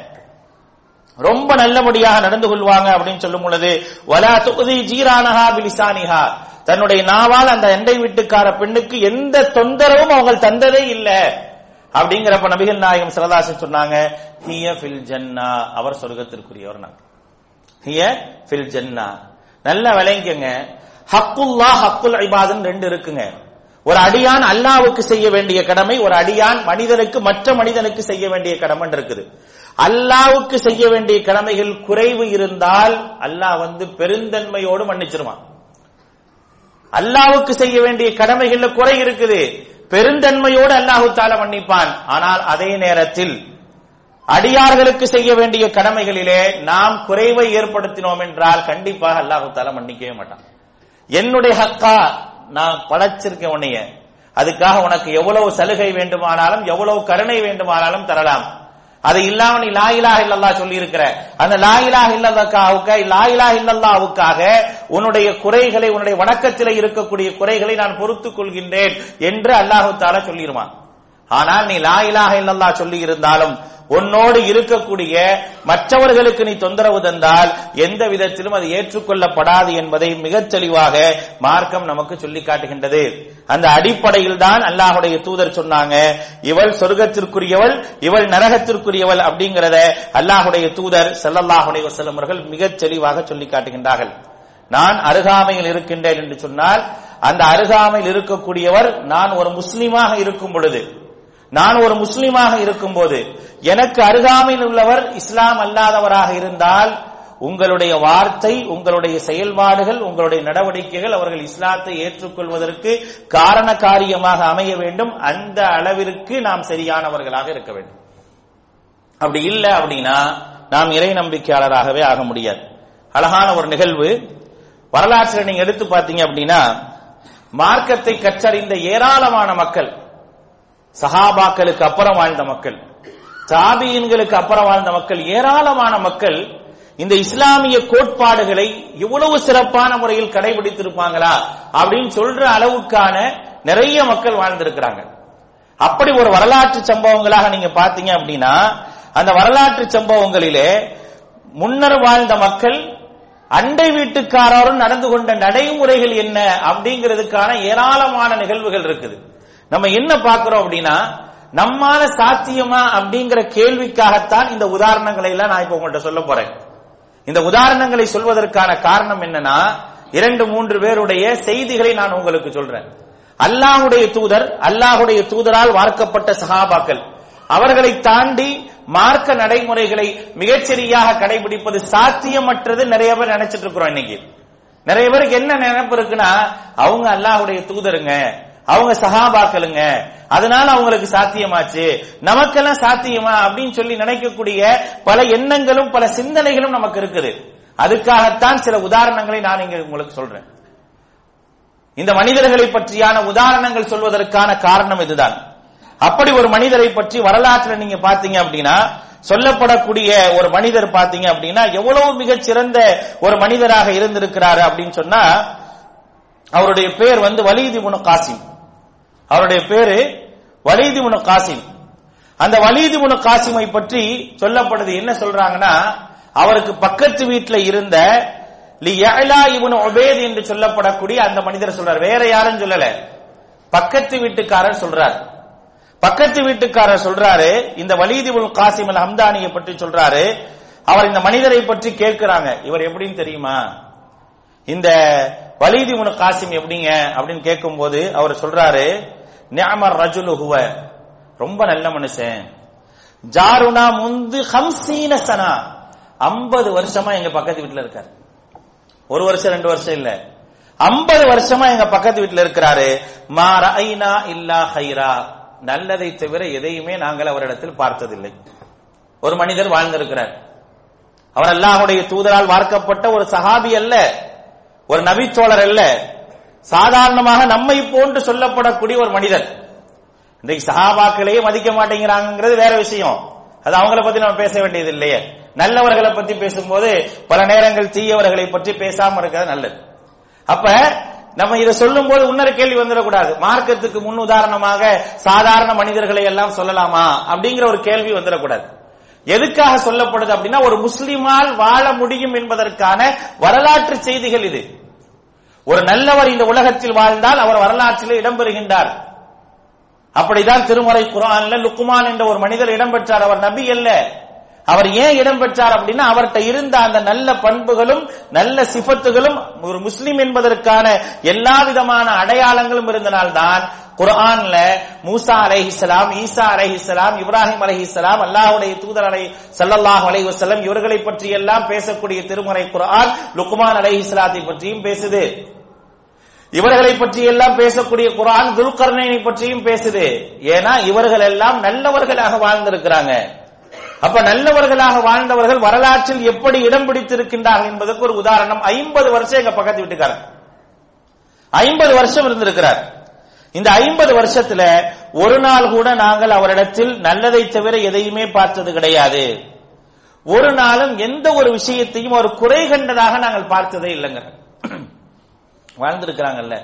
ரொம்ப நல்லபடியாக நடந்து கொள்வாங்க அப்படின்னு சொல்லும் பொழுது வலா துகுதி ஜீரானஹா பிலிசானிஹா தன்னுடைய நாவால் அந்த எண்டை வீட்டுக்கார பெண்ணுக்கு எந்த தொந்தரவும் அவங்க தந்ததே இல்ல அப்படிங்கிறப்ப நபிகள் நாயகம் சிறதாசன் சொன்னாங்க ஹிய ஃபில் ஜன்னா அவர் சொர்க்கத்திற்குரியவர் நான் ஹிய ஃபில் ஜன்னா நல்ல விளங்கிக்கங்க ஹக்குல்லா ஹக்குல் இபாதன் ரெண்டு இருக்குங்க ஒரு அடியான் அல்லாவுக்கு செய்ய வேண்டிய கடமை ஒரு அடியான் மனிதனுக்கு மற்ற மனிதனுக்கு செய்ய வேண்டிய கடமை இருக்குது அல்லாவுக்கு செய்ய வேண்டிய கடமைகள் குறைவு இருந்தால் அல்லாஹ் வந்து பெருந்தன்மையோடு மன்னிச்சிருவான் அல்லாவுக்கு செய்ய வேண்டிய கடமைகள்ல குறை இருக்குது பெருந்தன்மையோடு அல்லாஹு தால மன்னிப்பான் ஆனால் அதே நேரத்தில் அடியார்களுக்கு செய்ய வேண்டிய கடமைகளிலே நாம் குறைவை ஏற்படுத்தினோம் என்றால் கண்டிப்பாக அல்லாஹு தால மன்னிக்கவே மாட்டான் என்னுடைய ஹக்கா நான் படைச்சிருக்கேன் உன்னைய அதுக்காக உனக்கு எவ்வளவு சலுகை வேண்டுமானாலும் எவ்வளவு கருணை வேண்டுமானாலும் தரலாம் அது இல்லாம நீ லாயிலா இல்லல்லா சொல்லி இருக்கிற அந்த லாயிலா இல்லல்லாவுக்கு லாயிலா இல்லல்லாவுக்காக உன்னுடைய குறைகளை உன்னுடைய வணக்கத்திலே இருக்கக்கூடிய குறைகளை நான் பொறுத்துக் கொள்கின்றேன் என்று அல்லாஹு தாலா சொல்லிடுவான் ஆனால் நீ லா இலாஹ இல்லல்லா சொல்லி இருந்தாலும் உன்னோடு இருக்கக்கூடிய மற்றவர்களுக்கு நீ தொந்தரவு தந்தால் எந்த விதத்திலும் அது ஏற்றுக்கொள்ளப்படாது என்பதை மிகச் தெளிவாக மார்க்கம் நமக்கு சொல்லி காட்டுகின்றது அந்த அடிப்படையில் தான் அல்லாஹுடைய தூதர் சொன்னாங்க இவள் சொர்க்கத்திற்குரியவள் இவள் நரகத்திற்குரியவள் அப்படிங்கிறத அல்லாஹுடைய தூதர் ஸல்லல்லாஹு வஸல்லம் அவர்கள் மிகச் தெளிவாக சொல்லி காட்டுகின்றார்கள் நான் அருகாமையில் இருக்கின்றேன் என்று சொன்னால் அந்த அருகாமையில் இருக்கக்கூடியவர் நான் ஒரு முஸ்லீமாக இருக்கும் பொழுது நான் ஒரு முஸ்லீமாக இருக்கும் போது எனக்கு அருகாமையில் உள்ளவர் இஸ்லாம் அல்லாதவராக இருந்தால் உங்களுடைய வார்த்தை உங்களுடைய செயல்பாடுகள் உங்களுடைய நடவடிக்கைகள் அவர்கள் இஸ்லாத்தை ஏற்றுக்கொள்வதற்கு காரண காரியமாக அமைய வேண்டும் அந்த அளவிற்கு நாம் சரியானவர்களாக இருக்க வேண்டும் அப்படி இல்லை அப்படின்னா நாம் இறை நம்பிக்கையாளராகவே ஆக முடியாது அழகான ஒரு நிகழ்வு வரலாற்றில் நீங்க எடுத்து பார்த்தீங்க அப்படின்னா மார்க்கத்தை கற்றறிந்த ஏராளமான மக்கள் சஹாபாக்களுக்கு அப்புறம் வாழ்ந்த மக்கள் தாபியின்களுக்கு அப்புறம் வாழ்ந்த மக்கள் ஏராளமான மக்கள் இந்த இஸ்லாமிய கோட்பாடுகளை இவ்வளவு சிறப்பான முறையில் கடைபிடித்திருப்பாங்களா அப்படின்னு சொல்ற அளவுக்கான நிறைய மக்கள் வாழ்ந்திருக்கிறாங்க அப்படி ஒரு வரலாற்று சம்பவங்களாக நீங்க பாத்தீங்க அப்படின்னா அந்த வரலாற்று சம்பவங்களிலே முன்னர் வாழ்ந்த மக்கள் அண்டை வீட்டுக்காரரும் நடந்து கொண்ட நடைமுறைகள் என்ன அப்படிங்கிறதுக்கான ஏராளமான நிகழ்வுகள் இருக்குது நம்ம என்ன பார்க்கிறோம் அப்படின்னா நம்மால சாத்தியமா அப்படிங்கிற கேள்விக்காகத்தான் இந்த உதாரணங்களை எல்லாம் நான் இப்ப உங்கள்கிட்ட சொல்ல போறேன் இந்த உதாரணங்களை சொல்வதற்கான காரணம் என்னன்னா இரண்டு மூன்று பேருடைய செய்திகளை நான் உங்களுக்கு சொல்றேன் அல்லாஹுடைய தூதர் அல்லாஹுடைய தூதரால் வார்க்கப்பட்ட சஹாபாக்கள் அவர்களை தாண்டி மார்க்க நடைமுறைகளை மிகச்சரியாக கடைபிடிப்பது சாத்தியமற்றது நிறைய பேர் நினைச்சிட்டு இருக்கிறோம் இன்னைக்கு நிறைய பேருக்கு என்ன நினைப்பு இருக்குன்னா அவங்க அல்லாஹுடைய தூதருங்க அவங்க சகாபாக்களுங்க அதனால அவங்களுக்கு சாத்தியமாச்சு நமக்கெல்லாம் சாத்தியமா அப்படின்னு சொல்லி நினைக்கக்கூடிய பல எண்ணங்களும் பல சிந்தனைகளும் நமக்கு இருக்குது அதுக்காகத்தான் சில உதாரணங்களை நான் இங்க உங்களுக்கு சொல்றேன் இந்த மனிதர்களை பற்றியான உதாரணங்கள் சொல்வதற்கான காரணம் இதுதான் அப்படி ஒரு மனிதரை பற்றி வரலாற்றுல நீங்க பாத்தீங்க அப்படின்னா சொல்லப்படக்கூடிய ஒரு மனிதர் பாத்தீங்க அப்படின்னா எவ்வளவு மிகச் சிறந்த ஒரு மனிதராக இருந்திருக்கிறாரு அப்படின்னு சொன்னா அவருடைய பேர் வந்து வலீதி முனு காசிம் அவருடைய பேரு வலீதி முனு காசிம் அந்த வலீதி முனு காசிமை பற்றி சொல்லப்படுது என்ன சொல்றாங்கன்னா அவருக்கு பக்கத்து வீட்டுல இருந்த லி யஅலா இப்னு உபேத் என்று சொல்லப்படக்கூடிய அந்த மனிதர் சொல்றார் வேற யாரும் சொல்லல பக்கத்து வீட்டுக்காரர் சொல்றார் பக்கத்து வீட்டுக்காரர் சொல்றாரு இந்த வலீதிபுல் காசிம் அல் ஹம்தானியை பற்றி சொல்றாரு அவர் இந்த மனிதரை பற்றி கேட்கிறாங்க இவர் எப்படின்னு தெரியுமா இந்த வலீதி முனு காசிம் எப்படிங்க அப்படின்னு கேட்கும்போது அவர் சொல்றாரு நியமர் ரஜுலு ஹுவ ரொம்ப நல்ல மனுஷன் ஜாருனா முந்து ஹம்சீன சனா ஐம்பது வருஷமா எங்க பக்கத்து வீட்டுல இருக்காரு ஒரு வருஷம் ரெண்டு வருஷம் இல்ல ஐம்பது வருஷமா எங்க பக்கத்து வீட்டுல இருக்கிறாரு மா ரஐனா இல்லா ஹைரா நல்லதை தவிர எதையுமே நாங்கள் அவரிடத்தில் பார்த்ததில்லை ஒரு மனிதர் வாழ்ந்திருக்கிறார் அவர் அல்லாஹுடைய தூதரால் வார்க்கப்பட்ட ஒரு சஹாபி அல்ல ஒரு நபித்தோழர் அல்ல சாதாரணமாக நம்மை போன்று சொல்லப்படக்கூடிய ஒரு மனிதர் இன்றைக்கு சஹாபாக்களையே மதிக்க மாட்டேங்கிறாங்கிறது வேற விஷயம் அது அவங்கள பத்தி நம்ம பேச வேண்டியது இல்லையே நல்லவர்களை பத்தி பேசும்போது பல நேரங்கள் தீயவர்களை பற்றி பேசாம இருக்கிறது நல்லது அப்ப நம்ம இதை சொல்லும் போது இன்னொரு கேள்வி வந்துடக்கூடாது மார்க்கத்துக்கு முன் உதாரணமாக சாதாரண மனிதர்களை எல்லாம் சொல்லலாமா அப்படிங்கிற ஒரு கேள்வி வந்துடக்கூடாது எதுக்காக சொல்லப்படுது அப்படின்னா ஒரு முஸ்லிமால் வாழ முடியும் என்பதற்கான வரலாற்று செய்திகள் இது ஒரு நல்லவர் இந்த உலகத்தில் வாழ்ந்தால் அவர் வரலாற்றில் இடம்பெறுகின்றார் அப்படிதான் திருமறை குரான்ல லுக்குமான் என்ற ஒரு மனிதர் இடம்பெற்றார் அவர் நபி அல்ல அவர் ஏன் இடம்பெற்றார் அப்படின்னா அவர்கிட்ட இருந்த அந்த நல்ல பண்புகளும் நல்ல சிபத்துகளும் ஒரு முஸ்லிம் என்பதற்கான எல்லா விதமான அடையாளங்களும் இருந்தனால்தான் குர்ஆன்ல மூசா அலைஹிஸ்ஸலாம் ஈசா அலைஹிஸ்ஸலாம் இப்ராஹிம் அலைஹிஸ்ஸலாம் அல்லாஹ்வுடைய தூதர் அலை ஸல்லல்லாஹு அலைஹி வஸல்லம் இவர்களை பற்றி எல்லாம் பேசக்கூடிய திருமறை குர்ஆன் லுக்மான் அலைஹிஸ்ஸலாத்தை பற்றியும் பேசுது இவர்களை பற்றி எல்லாம் பேசக்கூடிய குர்ஆன் துல்கர்னைனை பற்றியும் பேசுது ஏன்னா இவர்கள் எல்லாம் நல்லவர்களாக வாழ்ந்திருக்கிறாங்க அப்ப நல்லவர்களாக வாழ்ந்தவர்கள் வரலாற்றில் எப்படி இடம் பிடித்திருக்கின்றார்கள் என்பதற்கு ஒரு உதாரணம் ஐம்பது வருஷம் எங்க பக்கத்து வீட்டுக்காரர் ஐம்பது வருஷம் இருந்திருக்கிறார் இந்த ஐம்பது வருஷத்துல ஒரு நாள் கூட நாங்கள் அவரிடத்தில் நல்லதை தவிர எதையுமே பார்த்தது கிடையாது ஒரு நாளும் எந்த ஒரு விஷயத்தையும் ஒரு குறை கண்டதாக நாங்கள் பார்த்ததே இல்லைங்க வாழ்ந்திருக்கிறாங்கல்ல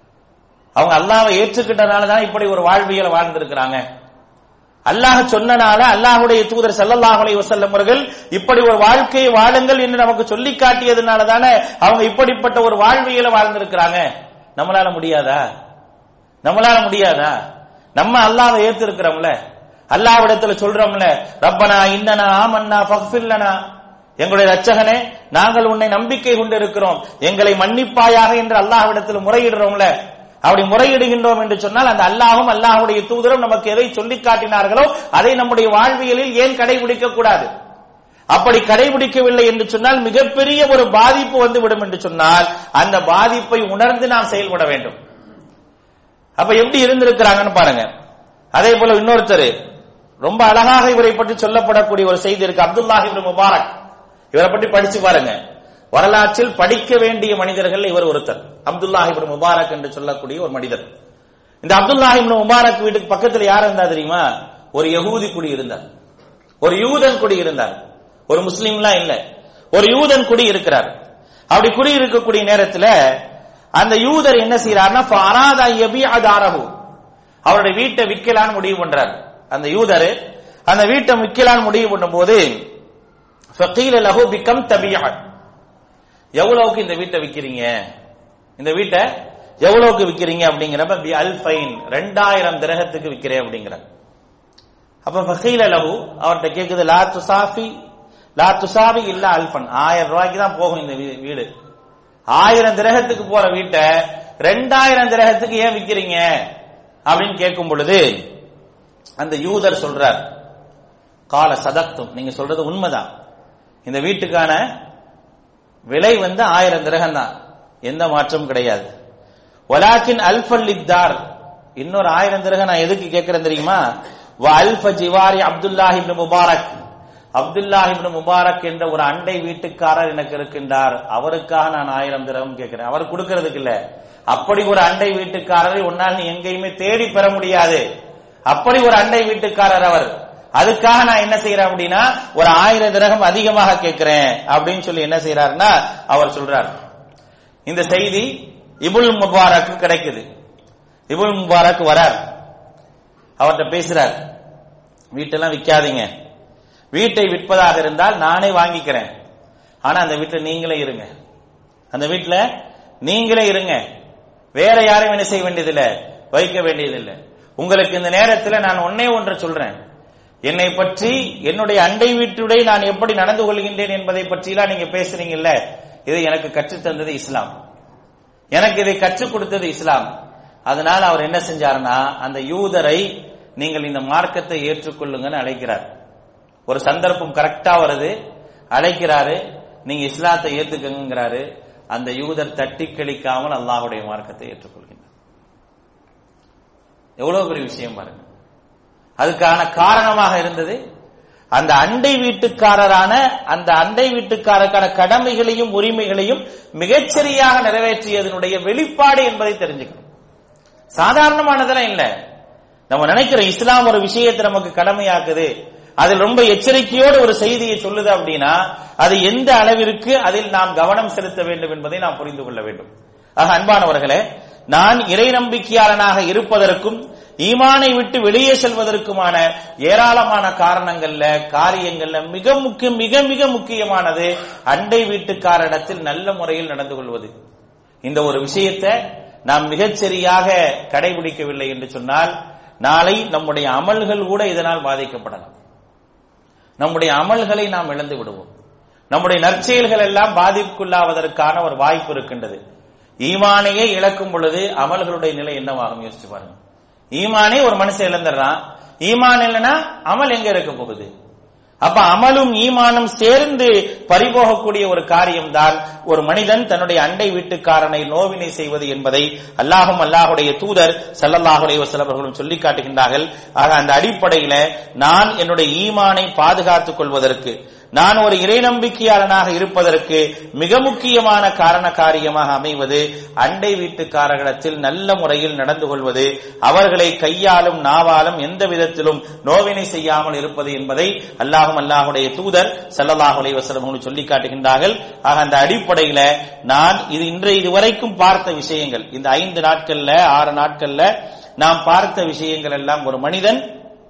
அவங்க அல்லாவை ஏற்றுக்கிட்டனால தான் இப்படி ஒரு வாழ்வியலை வாழ்ந்திருக்கிறாங்க அல்லாஹ் சொன்னனால அல்லாஹுடைய தூதர் ஸல்லல்லாஹு அலைஹி வஸல்லம் அவர்கள் இப்படி ஒரு வாழ்க்கையை வாழுங்கள் என்று நமக்கு சொல்லி காட்டியதுனால தானே அவங்க இப்படிப்பட்ட ஒரு வாழ்வியலை வாழ்ந்திருக்கிறாங்க நம்மளால முடியாதா நம்மளால முடியாதா நம்ம அல்லாஹ்வை ஏத்திருக்கிறோம்ல அல்லாஹ்விடத்துல சொல்றோம்ல ரப்பனா இன்னனா ஆமன்னா ஃபக்ஃபிர்லனா எங்களுடைய ரட்சகனே நாங்கள் உன்னை நம்பிக்கை கொண்டு இருக்கிறோம் எங்களை மன்னிப்பாயாக என்று அல்லாஹ்விடத்தில் முறையிடுறோம்ல அப்படி முறையிடுகின்றோம் என்று சொன்னால் அந்த அல்லாஹும் அல்லாஹுடைய தூதரும் நமக்கு எதை சொல்லி காட்டினார்களோ அதை நம்முடைய வாழ்வியலில் ஏன் கடைபிடிக்க கூடாது அப்படி கடைபிடிக்கவில்லை என்று சொன்னால் மிகப்பெரிய ஒரு பாதிப்பு வந்து விடும் என்று சொன்னால் அந்த பாதிப்பை உணர்ந்து நாம் செயல்பட வேண்டும் அப்ப எப்படி இருந்திருக்கிறாங்கன்னு பாருங்க அதே போல இன்னொருத்தர் ரொம்ப அழகாக இவரை பற்றி சொல்லப்படக்கூடிய ஒரு செய்தி இருக்கு அப்துல்லாஹி இப்னு முபாரக் இவரை பற்றி படிச்சு பாருங்க வரலாற்றில் படிக்க வேண்டிய மனிதர்கள் இவர் ஒருத்தர் அப்துல்லாஹி இப்னு முபாரக் என்று சொல்லக்கூடிய ஒரு மனிதர் இந்த அப்துல்லாஹி இப்னு முபாரக் வீட்டுக்கு பக்கத்துல யார் இருந்தா தெரியுமா ஒரு யகூதி குடி இருந்தார் ஒரு யூதன் குடி இருந்தார் ஒரு முஸ்லீம்லாம் இல்ல ஒரு யூதன் குடி இருக்கிறார் அப்படி குடி இருக்கக்கூடிய நேரத்துல அந்த யூதர் என்ன செய்யறாருன்னா ஃபராதா யபிஅதாரஹு அவருடைய வீட்டை விற்கலான்னு முடிவு பண்றார் அந்த யூதர் அந்த வீட்டை விற்கலான்னு முடிவு பண்ணும்போது ஃபகீல லஹு பிகம் தபியா எவ்வளவுக்கு இந்த வீட்டை விக்கிறீங்க இந்த வீட்டை எவ்வளவுக்கு விக்கிறீங்க அப்படிங்கிறப்ப பி அல்ஃபைன் ரெண்டாயிரம் திரகத்துக்கு விக்கிறேன் அப்படிங்கிற அப்ப ஃபகீல லஹு அவர்கிட்ட கேக்குது லா துசாஃபி லா துசாபி இல்ல அல்ஃபன் ஆயிரம் ரூபாய்க்கு தான் போகும் இந்த வீ- வீடு ஆயிரம் திரகத்துக்கு போற வீட்டை ரெண்டாயிரம் திரகத்துக்கு ஏன் விக்கிறீங்க அப்படின்னு கேட்கும் பொழுது அந்த யூதர் சொல்றார் கால சதக்தும் நீங்க சொல்றது உண்மைதான் இந்த வீட்டுக்கான விலை வந்து ஆயிரம் திரகம் தான் எந்த மாற்றமும் கிடையாது வலாக்கின் அல்ஃபல் இத்தார் இன்னொரு ஆயிரம் திரகம் நான் எதுக்கு கேட்கிறேன் தெரியுமா வ அல்ஃப ஜிவாரி அப்துல்லாஹி இப்னு முபாரக் அப்துல்லாஹி இப்னு முபாரக் என்ற ஒரு அண்டை வீட்டுக்காரர் எனக்கு இருக்கின்றார் அவருக்காக நான் ஆயிரம் திரகம் கேட்கிறேன் அவர் கொடுக்கறதுக்கு இல்ல அப்படி ஒரு அண்டை வீட்டுக்காரரை உன்னால் நீ எங்கேயுமே தேடி பெற முடியாது அப்படி ஒரு அண்டை வீட்டுக்காரர் அவர் அதுக்காக நான் என்ன செய்யறேன் அப்படின்னா ஒரு ஆயிரம் திரகம் அதிகமாக கேட்கிறேன் அப்படின்னு சொல்லி என்ன செய்யறாருன்னா அவர் சொல்றார் இந்த செய்தி இபுல் முபாரக்கு கிடைக்குது இபுல் முபாரக் வரார் அவர்கிட்ட பேசுறார் வீட்டெல்லாம் விற்காதீங்க வீட்டை விற்பதாக இருந்தால் நானே வாங்கிக்கிறேன் ஆனா அந்த வீட்டுல நீங்களே இருங்க அந்த வீட்டுல நீங்களே இருங்க வேற யாரும் என்ன செய்ய வேண்டியதில்லை வைக்க வேண்டியதில்லை உங்களுக்கு இந்த நேரத்தில் நான் ஒன்னே ஒன்றை சொல்றேன் என்னை பற்றி என்னுடைய அண்டை வீட்டுடைய நான் எப்படி நடந்து கொள்கின்றேன் என்பதை பற்றிலாம் நீங்க பேசுறீங்கல்ல இது எனக்கு கற்றுத் தந்தது இஸ்லாம் எனக்கு இதை கற்றுக் கொடுத்தது இஸ்லாம் அதனால அவர் என்ன செஞ்சாருன்னா அந்த யூதரை நீங்கள் இந்த மார்க்கத்தை ஏற்றுக்கொள்ளுங்கன்னு அழைக்கிறார் ஒரு சந்தர்ப்பம் கரெக்டா வருது அழைக்கிறாரு நீங்க இஸ்லாத்தை ஏத்துக்கங்கிறாரு அந்த யூதர் தட்டி கழிக்காமல் அல்லாஹ்வுடைய மார்க்கத்தை ஏற்றுக்கொள்கின்றார் எவ்வளவு பெரிய விஷயம் பாருங்க அதுக்கான காரணமாக இருந்தது அந்த அண்டை வீட்டுக்காரரான அந்த அண்டை வீட்டுக்காரருக்கான கடமைகளையும் உரிமைகளையும் மிகச்சரியாக நிறைவேற்றியதனுடைய வெளிப்பாடு என்பதை தெரிஞ்சுக்கணும் சாதாரணமானதெல்லாம் இல்ல நம்ம நினைக்கிற இஸ்லாம் ஒரு விஷயத்தை நமக்கு கடமையாக்குது அதில் ரொம்ப எச்சரிக்கையோடு ஒரு செய்தியை சொல்லுது அப்படின்னா அது எந்த அளவிற்கு அதில் நாம் கவனம் செலுத்த வேண்டும் என்பதை நாம் புரிந்து கொள்ள வேண்டும் ஆக அன்பானவர்களே நான் இறை நம்பிக்கையாளனாக இருப்பதற்கும் ஈமானை விட்டு வெளியே செல்வதற்குமான ஏராளமான காரணங்கள்ல காரியங்கள்ல மிக முக்கிய மிக மிக முக்கியமானது அண்டை வீட்டுக்காரிடத்தில் நல்ல முறையில் நடந்து கொள்வது இந்த ஒரு விஷயத்தை நாம் மிகச்சரியாக கடைபிடிக்கவில்லை என்று சொன்னால் நாளை நம்முடைய அமல்கள் கூட இதனால் பாதிக்கப்படலாம் நம்முடைய அமல்களை நாம் இழந்து விடுவோம் நம்முடைய நற்செயல்கள் எல்லாம் பாதிப்புக்குள்ளாவதற்கான ஒரு வாய்ப்பு இருக்கின்றது ஈமானையே இழக்கும் பொழுது அமல்களுடைய நிலை என்னவாகும் யோசிச்சு பாருங்க ஈமானே ஒரு மனுஷன் இழந்துடுறான் ஈமான் இல்லைன்னா அமல் எங்க இருக்க போகுது அப்ப அமலும் ஈமானும் சேர்ந்து பறிபோகக்கூடிய ஒரு காரியம்தான் ஒரு மனிதன் தன்னுடைய அண்டை வீட்டுக்காரனை நோவினை செய்வது என்பதை அல்லாஹும் அல்லாஹுடைய தூதர் ஸல்லல்லாஹு வஸல்லம் அவர்களும் சொல்லி காட்டுகின்றார்கள் ஆக அந்த அடிப்படையில நான் என்னுடைய ஈமானை பாதுகாத்துக் கொள்வதற்கு நான் ஒரு இறை நம்பிக்கையாளனாக இருப்பதற்கு மிக முக்கியமான காரண காரியமாக அமைவது அண்டை வீட்டுக்காரர்களிடத்தில் நல்ல முறையில் நடந்து கொள்வது அவர்களை கையாலும் நாவாலும் எந்த விதத்திலும் நோவினை செய்யாமல் இருப்பது என்பதை அல்லாஹும் அல்லாஹுடைய தூதர் ஸல்லல்லாஹு அலைஹி வஸல்லம் அவர்கள் சொல்லி காட்டுகின்றார்கள் ஆக அந்த அடிப்படையில நான் இது இன்றைய இதுவரைக்கும் பார்த்த விஷயங்கள் இந்த ஐந்து நாட்கள்ல ஆறு நாட்கள்ல நாம் பார்த்த விஷயங்கள் எல்லாம் ஒரு மனிதன்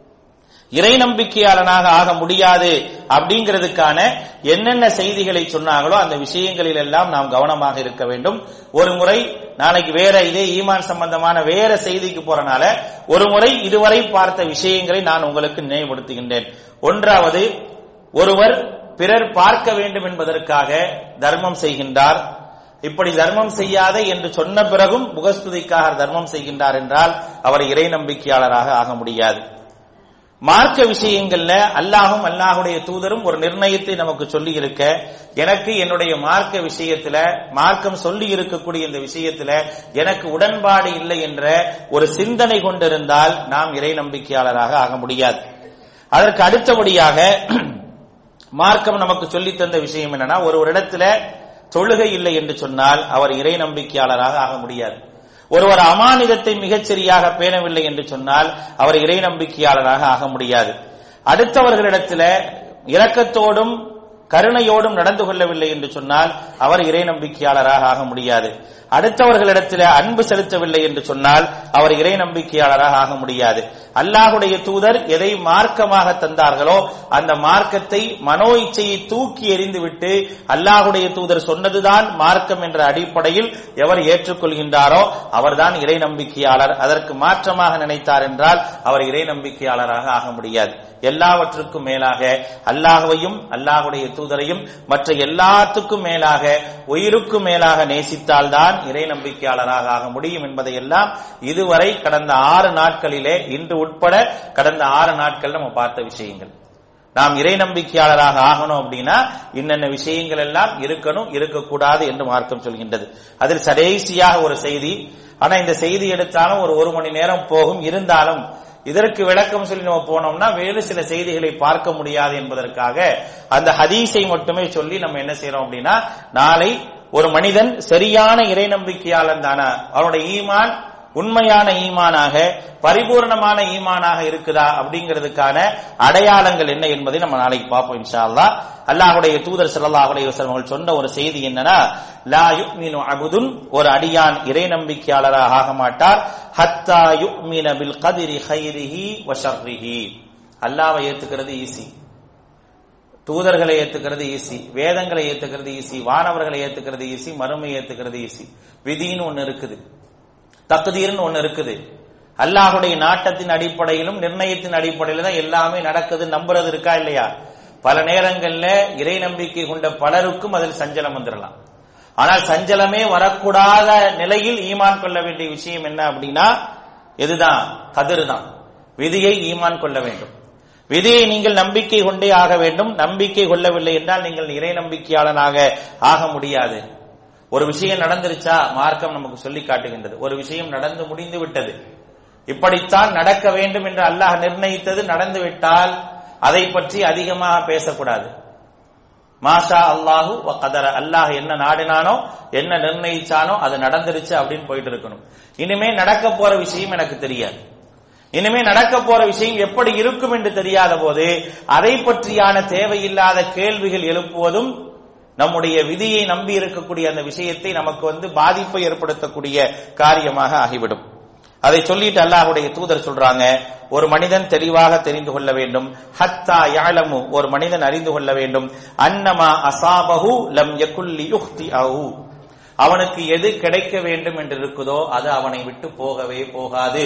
இறை நம்பிக்கையாளனாக ஆக முடியாது அப்படிங்கிறதுக்கான என்னென்ன செய்திகளை சொன்னாங்களோ அந்த விஷயங்களில் எல்லாம் நாம் கவனமாக இருக்க வேண்டும் ஒரு முறை நாளைக்கு வேற இதே ஈமான் சம்பந்தமான வேற செய்திக்கு போறனால ஒரு முறை இதுவரை பார்த்த விஷயங்களை நான் உங்களுக்கு நினைவுபடுத்துகின்றேன் ஒன்றாவது ஒருவர் பிறர் பார்க்க வேண்டும் என்பதற்காக தர்மம் செய்கின்றார் இப்படி தர்மம் செய்யாத என்று சொன்ன பிறகும் முகஸ்துதிக்காக தர்மம் செய்கின்றார் என்றால் அவர் இறை நம்பிக்கையாளராக ஆக முடியாது மார்க்க விஷயங்கள்ல அல்லாஹும் அல்லாஹுடைய தூதரும் ஒரு நிர்ணயத்தை நமக்கு சொல்லி இருக்க எனக்கு என்னுடைய மார்க்க விஷயத்துல மார்க்கம் சொல்லி இருக்கக்கூடிய இந்த விஷயத்துல எனக்கு உடன்பாடு இல்லை என்ற ஒரு சிந்தனை கொண்டிருந்தால் நாம் இறை நம்பிக்கையாளராக ஆக முடியாது அதற்கு அடுத்தபடியாக மார்க்கம் நமக்கு சொல்லி தந்த விஷயம் என்னன்னா ஒரு ஒரு இடத்துல தொழுகை இல்லை என்று சொன்னால் அவர் இறை நம்பிக்கையாளராக ஆக முடியாது ஒருவர் அமானிதத்தை மிகச்சரியாக பேணவில்லை என்று சொன்னால் அவர் இறை நம்பிக்கையாளராக ஆக முடியாது அடுத்தவர்களிடத்துல இரக்கத்தோடும் கருணையோடும் நடந்து கொள்ளவில்லை என்று சொன்னால் அவர் இறை நம்பிக்கையாளராக ஆக முடியாது அடுத்தவர்களிடத்தில் அன்பு செலுத்தவில்லை என்று சொன்னால் அவர் இறை நம்பிக்கையாளராக ஆக முடியாது அல்லாஹுடைய தூதர் எதை மார்க்கமாக தந்தார்களோ அந்த மார்க்கத்தை மனோ இச்சையை தூக்கி எறிந்துவிட்டு அல்லாஹுடைய தூதர் சொன்னதுதான் மார்க்கம் என்ற அடிப்படையில் எவர் ஏற்றுக்கொள்கின்றாரோ அவர்தான் இறை நம்பிக்கையாளர் அதற்கு மாற்றமாக நினைத்தார் என்றால் அவர் இறை நம்பிக்கையாளராக ஆக முடியாது எல்லாவற்றுக்கும் மேலாக அல்லாஹுவையும் அல்லாஹுடைய தூதரையும் மற்ற எல்லாத்துக்கும் மேலாக உயிருக்கும் மேலாக நேசித்தால்தான் இறை நம்பிக்கையாளராக ஆக முடியும் என்பதையெல்லாம் இதுவரை கடந்த ஆறு நாட்களிலே இன்று உட்பட கடந்த ஆறு நாட்கள் நம்ம பார்த்த விஷயங்கள் நாம் இறை நம்பிக்கையாளராக ஆகணும் அப்படின்னா இன்னென்ன விஷயங்கள் எல்லாம் இருக்கணும் இருக்கக்கூடாது என்று மார்க்கம் சொல்கின்றது அதில் கடைசியாக ஒரு செய்தி ஆனா இந்த செய்தி எடுத்தாலும் ஒரு ஒரு மணி நேரம் போகும் இருந்தாலும் இதற்கு விளக்கம் சொல்லி நம்ம போனோம்னா வேறு சில செய்திகளை பார்க்க முடியாது என்பதற்காக அந்த ஹதீஸை மட்டுமே சொல்லி நம்ம என்ன செய்யறோம் அப்படின்னா நாளை ஒரு மனிதன் சரியான இறை நம்பிக்கையாளன் தானே அவனுடைய ஈமான் உண்மையான ஈமானாக பரிபூர்ணமான ஈமானாக இருக்குதா அப்படிங்கிறதுக்கான அடையாளங்கள் என்ன என்பதை நம்ம நாளைக்கு பார்ப்போம் இன்ஷா அல்லாஹ் அல்லாஹுடைய தூதர் ஸல்லல்லாஹு அலைஹி வஸல்லம் அவர்கள் சொன்ன ஒரு செய்தி என்னன்னா லா யுமினு அபுதுன் ஒரு அடியான் இறை நம்பிக்கையாளராக ஆக மாட்டார் ஹத்தா யுமின பில் கதிரி ஹைரிஹி வ ஷர்ரிஹி அல்லாஹ்வை ஏத்துக்கிறது ஈஸி தூதர்களை ஏத்துக்கிறது ஈஸி வேதங்களை ஏத்துக்கிறது ஈஸி வானவர்களை ஏத்துக்கிறது ஈஸி மறுமை ஏத்துக்கிறது ஈஸி விதின்னு ஒன்னு இருக்குது தகுதீர்னு ஒன்னு இருக்குது அல்லாஹுடைய நாட்டத்தின் அடிப்படையிலும் நிர்ணயத்தின் அடிப்படையில தான் எல்லாமே நடக்குது நம்புறது இருக்கா இல்லையா பல நேரங்கள்ல இறை நம்பிக்கை கொண்ட பலருக்கும் அதில் சஞ்சலம் வந்துடலாம் ஆனால் சஞ்சலமே வரக்கூடாத நிலையில் ஈமான் கொள்ள வேண்டிய விஷயம் என்ன அப்படின்னா எதுதான் கதிர் தான் விதியை ஈமான் கொள்ள வேண்டும் விதியை நீங்கள் நம்பிக்கை கொண்டே ஆக வேண்டும் நம்பிக்கை கொள்ளவில்லை என்றால் நீங்கள் இறை நம்பிக்கையாளனாக ஆக முடியாது ஒரு விஷயம் நடந்துருச்சா மார்க்கம் நமக்கு சொல்லி காட்டுகின்றது ஒரு விஷயம் நடந்து முடிந்து விட்டது இப்படித்தான் நடக்க வேண்டும் என்று அல்லாஹ் நிர்ணயித்தது நடந்து விட்டால் அதை பற்றி அதிகமாக பேசக்கூடாது மாஷா அல்லாஹு கதர அல்லாஹ் என்ன நாடினானோ என்ன நிர்ணயிச்சானோ அது நடந்துருச்சு அப்படின்னு போயிட்டு இருக்கணும் இனிமே நடக்க போற விஷயம் எனக்கு தெரியாது இனிமே நடக்க போற விஷயம் எப்படி இருக்கும் என்று தெரியாத போது அதை பற்றியான தேவையில்லாத கேள்விகள் எழுப்புவதும் நம்முடைய விதியை நம்பி இருக்கக்கூடிய அந்த விஷயத்தை நமக்கு வந்து பாதிப்பை ஏற்படுத்தக்கூடிய காரியமாக ஆகிவிடும் அதை சொல்லிட்டு அல்லாஹுடைய தூதர் சொல்றாங்க ஒரு மனிதன் தெளிவாக தெரிந்து கொள்ள வேண்டும் ஹத்தா யாழமு ஒரு மனிதன் அறிந்து கொள்ள வேண்டும் அன்னமா அசாபஹு லம் யகுல்லி யுக்தி அஹு அவனுக்கு எது கிடைக்க வேண்டும் என்று இருக்குதோ அது அவனை விட்டு போகவே போகாது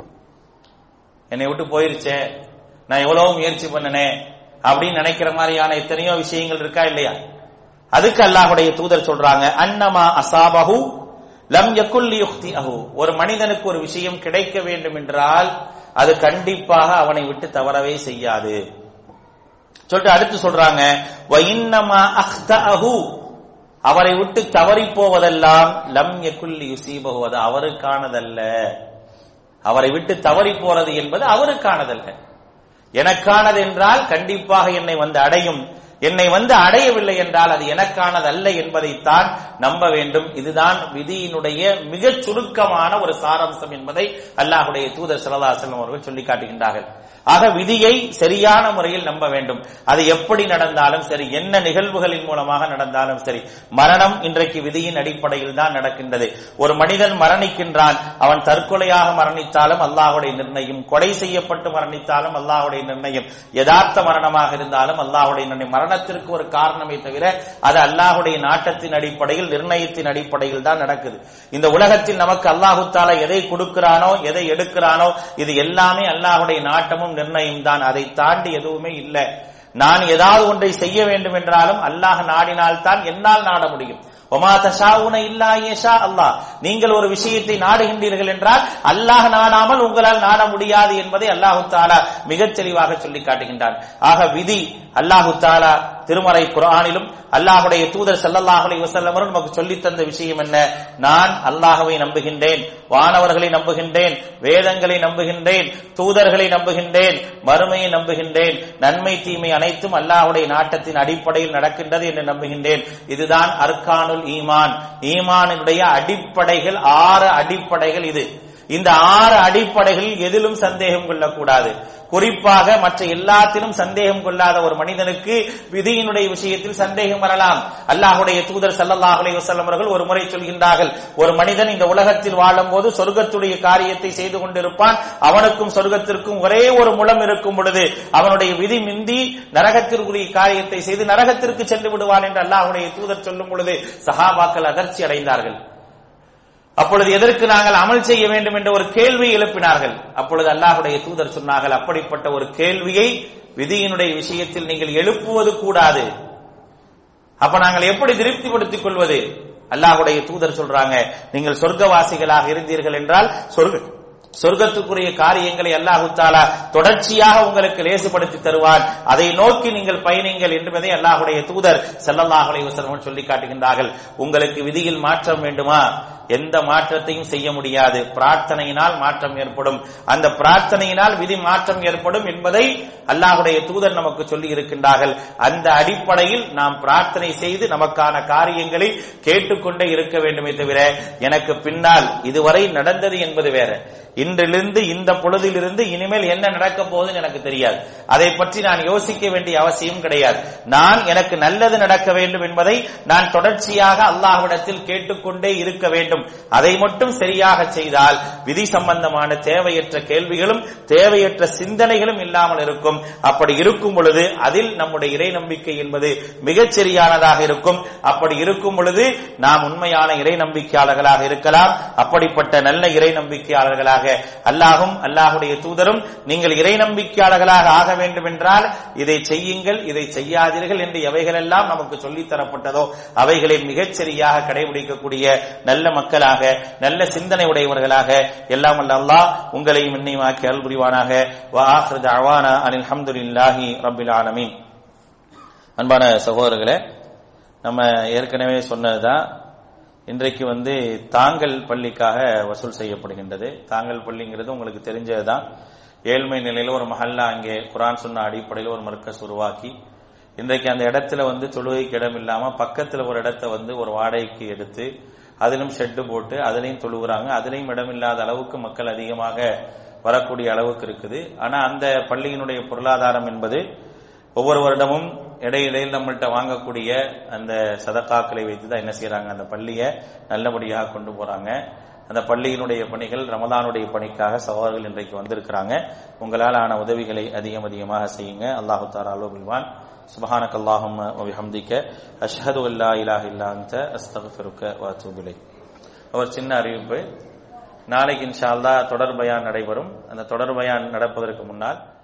என்னை விட்டு போயிருச்சே நான் எவ்வளவு முயற்சி பண்ணனே அப்படின்னு நினைக்கிற மாதிரியான எத்தனையோ விஷயங்கள் இருக்கா இல்லையா அதுக்கு அல்லாஹுடைய தூதர் சொல்றாங்க அன்னமா அசாபஹு லம் யகுல் யுக்தி அஹு ஒரு மனிதனுக்கு ஒரு விஷயம் கிடைக்க வேண்டும் என்றால் அது கண்டிப்பாக அவனை விட்டு தவறவே செய்யாது சொல்லிட்டு அடுத்து சொல்றாங்க வ இன்னமா அஹ்தஅஹு அவரை விட்டு தவறி போவதெல்லாம் லம் யகுல் யுசீபஹு அது அவருக்கானதல்ல அவரை விட்டு தவறி போறது என்பது அவருக்கானதல்ல எனக்கானது என்றால் கண்டிப்பாக என்னை வந்து அடையும் என்னை வந்து அடையவில்லை என்றால் அது எனக்கானதல்ல என்பதைத்தான் நம்ப வேண்டும் இதுதான் விதியினுடைய மிகச் சுருக்கமான ஒரு சாராம்சம் என்பதை அல்லாஹுடைய தூதர் சலதாசலம் அவர்கள் சொல்லி காட்டுகின்றார்கள் ஆக விதியை சரியான முறையில் நம்ப வேண்டும் அது எப்படி நடந்தாலும் சரி என்ன நிகழ்வுகளின் மூலமாக நடந்தாலும் சரி மரணம் இன்றைக்கு விதியின் அடிப்படையில் தான் நடக்கின்றது ஒரு மனிதன் மரணிக்கின்றான் அவன் தற்கொலையாக மரணித்தாலும் அல்லாஹுடைய நிர்ணயம் கொலை செய்யப்பட்டு மரணித்தாலும் அல்லாஹுடைய நிர்ணயம் யதார்த்த மரணமாக இருந்தாலும் அல்லாஹுடைய நிர்ணயம் மரணத்திற்கு ஒரு காரணமே தவிர அது அல்லாஹுடைய நாட்டத்தின் அடிப்படையில் நிர்ணயத்தின் அடிப்படையில் தான் நடக்குது இந்த உலகத்தில் நமக்கு அல்லாஹு தாலா எதை கொடுக்கிறானோ எதை எடுக்கிறானோ இது எல்லாமே அல்லாஹுடைய நாட்டமும் நிர்ணயம் தான் அதை தாண்டி எதுவுமே இல்லை நான் ஏதாவது ஒன்றை செய்ய வேண்டும் என்றாலும் அல்லாஹ் நாடினால் தான் என்னால் நாட முடியும் ஒமா தஷாவுன இல்லா ஏஷா அல்லாஹ் நீங்கள் ஒரு விஷயத்தை நாடுகின்றீர்கள் என்றால் அல்லாஹ் நாடாமல் உங்களால் நாட முடியாது என்பதை அல்லாஹு தாலா மிகச் தெளிவாக சொல்லி காட்டுகின்றான் ஆக விதி அல்லாஹு தாலா திருமறை குரானிலும் அல்லாஹுடைய தூதர் சல்லல்லாஹ் அலைஹி வஸல்லம் நமக்கு சொல்லி தந்த விஷயம் என்ன நான் அல்லாஹ்வை நம்புகின்றேன் வானவர்களை நம்புகின்றேன் வேதங்களை நம்புகின்றேன் தூதர்களை நம்புகின்றேன் மறுமையை நம்புகின்றேன் நன்மை தீமை அனைத்தும் அல்லாஹுடைய நாட்டத்தின் அடிப்படையில் நடக்கின்றது என்று நம்புகின்றேன் இதுதான் அர்கானுல் ஈமான் ஈமானுடைய அடிப்படைகள் ஆறு அடிப்படைகள் இது இந்த ஆறு அடிப்படைகளில் எதிலும் சந்தேகம் கொள்ளக்கூடாது குறிப்பாக மற்ற எல்லாத்திலும் சந்தேகம் கொள்ளாத ஒரு மனிதனுக்கு விதியினுடைய விஷயத்தில் சந்தேகம் வரலாம் அல்லாஹுடைய தூதர் ஸல்லல்லாஹு அலைஹி வஸல்லம் அவர்கள் ஒரு முறை சொல்கின்றார்கள் ஒரு மனிதன் இந்த உலகத்தில் வாழும்போது சொர்க்கத்துடைய காரியத்தை செய்து கொண்டிருப்பான் அவனுக்கும் சொர்க்கத்திற்கும் ஒரே ஒரு முலம் இருக்கும் பொழுது அவனுடைய விதி மிந்தி நரகத்திற்குரிய காரியத்தை செய்து நரகத்திற்கு சென்று விடுவான் என்று அல்லாஹுடைய தூதர் சொல்லும் பொழுது சஹாபாக்கள் அதிர்ச்சி அடைந்தார்கள் அப்பொழுது எதற்கு நாங்கள் அமல் செய்ய வேண்டும் என்ற ஒரு கேள்வியை எழுப்பினார்கள் அப்பொழுது அல்லாஹுடைய தூதர் சொன்னார்கள் அப்படிப்பட்ட ஒரு கேள்வியை விதியினுடைய விஷயத்தில் நீங்கள் எழுப்புவது கூடாது அப்ப நாங்கள் எப்படி திருப்திப்படுத்திக் கொள்வது அல்லாஹுடைய தூதர் சொல்றாங்க நீங்கள் சொர்க்கவாசிகளாக இருந்தீர்கள் என்றால் சொர்க்க சொர்க்கத்துக்குரிய காரியங்களை அல்லாஹு தாலா தொடர்ச்சியாக உங்களுக்கு லேசுபடுத்தி தருவார் அதை நோக்கி நீங்கள் பயணிங்கள் என்பதை அல்லாஹுடைய தூதர் ஸல்லல்லாஹு அலைஹி வஸல்லம் சொல்லி காட்டுகின்றார்கள் உங்களுக்கு விதியில் மாற்றம் வேண்டுமா எந்த மாற்றத்தையும் செய்ய முடியாது பிரார்த்தனையினால் மாற்றம் ஏற்படும் அந்த பிரார்த்தனையினால் விதி மாற்றம் ஏற்படும் என்பதை அல்லாஹுடைய தூதர் நமக்கு சொல்லி இருக்கின்றார்கள் அந்த அடிப்படையில் நாம் பிரார்த்தனை செய்து நமக்கான காரியங்களை கேட்டுக்கொண்டே இருக்க வேண்டுமே தவிர எனக்கு பின்னால் இதுவரை நடந்தது என்பது வேற இன்றிலிருந்து இந்த பொழுதிலிருந்து இனிமேல் என்ன நடக்க போகுதுன்னு எனக்கு தெரியாது அதை பற்றி நான் யோசிக்க வேண்டிய அவசியம் கிடையாது நான் எனக்கு நல்லது நடக்க வேண்டும் என்பதை நான் தொடர்ச்சியாக அல்லாஹ்விடத்தில் கேட்டுக்கொண்டே இருக்க வேண்டும் அதை மட்டும் சரியாக செய்தால் விதி சம்பந்தமான தேவையற்ற கேள்விகளும் தேவையற்ற சிந்தனைகளும் இல்லாமல் இருக்கும் அப்படி இருக்கும் பொழுது அதில் நம்முடைய இறை நம்பிக்கை என்பது மிகச் சரியானதாக இருக்கும் அப்படி இருக்கும் பொழுது நாம் உண்மையான இறை நம்பிக்கையாளர்களாக இருக்கலாம் அப்படிப்பட்ட நல்ல இறை நம்பிக்கையாளர்களாக அல்லாஹும் அல்லாஹுடைய தூதரும் நீங்கள் இறை நம்பிக்கையாளர்களாக ஆக வேண்டும் என்றால் இதை செய்யுங்கள் இதை செய்யாதீர்கள் என்று எவைகளெல்லாம் நமக்கு சொல்லித் தரப்பட்டதோ அவைகளை மிகச் சரியாக கடைபிடிக்கக்கூடிய நல்ல மக்களாக நல்ல சிந்தனை உடையவர்களாக எல்லாம் வல்ல அல்லாஹ் உங்களையும் இன்னையுமாக்கி அருள் புரிவானாக வா ஆஹிரு தஅவானா அனில் ஹம்துலில்லாஹி ரப்பில் ஆலமீன் அன்பான சகோதரர்களே நம்ம ஏற்கனவே சொன்னதுதான் இன்றைக்கு வந்து தாங்கல் பள்ளிக்காக வசூல் செய்யப்படுகின்றது தாங்கல் பள்ளிங்கிறது உங்களுக்கு தெரிஞ்சதுதான் ஏழ்மை நிலையில ஒரு மஹல்லா அங்கே குரான் சொன்ன அடிப்படையில் ஒரு மர்க்கஸ் உருவாக்கி இன்றைக்கு அந்த இடத்துல வந்து தொழுகைக்கு இடம் இல்லாம பக்கத்துல ஒரு இடத்த வந்து ஒரு வாடகைக்கு எடுத்து அதிலும் ஷெட்டு போட்டு அதுலயும் தொழுகிறாங்க அதுலயும் இடம் இல்லாத அளவுக்கு மக்கள் அதிகமாக வரக்கூடிய அளவுக்கு இருக்குது ஆனா அந்த பள்ளியினுடைய பொருளாதாரம் என்பது ஒவ்வொரு வருடமும் இடையிடையில் நம்மள்ட்ட வாங்கக்கூடிய அந்த சதக்காக்களை வைத்து தான் என்ன செய்யறாங்க அந்த பள்ளியை நல்லபடியாக கொண்டு போறாங்க அந்த பள்ளியினுடைய பணிகள் ரமதானுடைய பணிக்காக சகோதரர்கள் இன்றைக்கு வந்திருக்கிறாங்க உங்களால் ஆன உதவிகளை அதிகம் அதிகமாக செய்யுங்க அல்லாஹு தாரா அலுவல்வான் சுபஹானக் அல்லாஹும் வபிஹம்திக்க அஷ்ஹது அல்லா இலாஹ இல்லா அன்த அஸ்தக்ஃபிருக்க வ அத்தூபு இலைக் ஒரு சின்ன அறிவிப்பு நாளைக்கு இன்ஷா அல்லாஹ் தொடர் பயான் நடைபெறும் அந்த தொடர் பயான் நடப்பதற்கு முன்னால்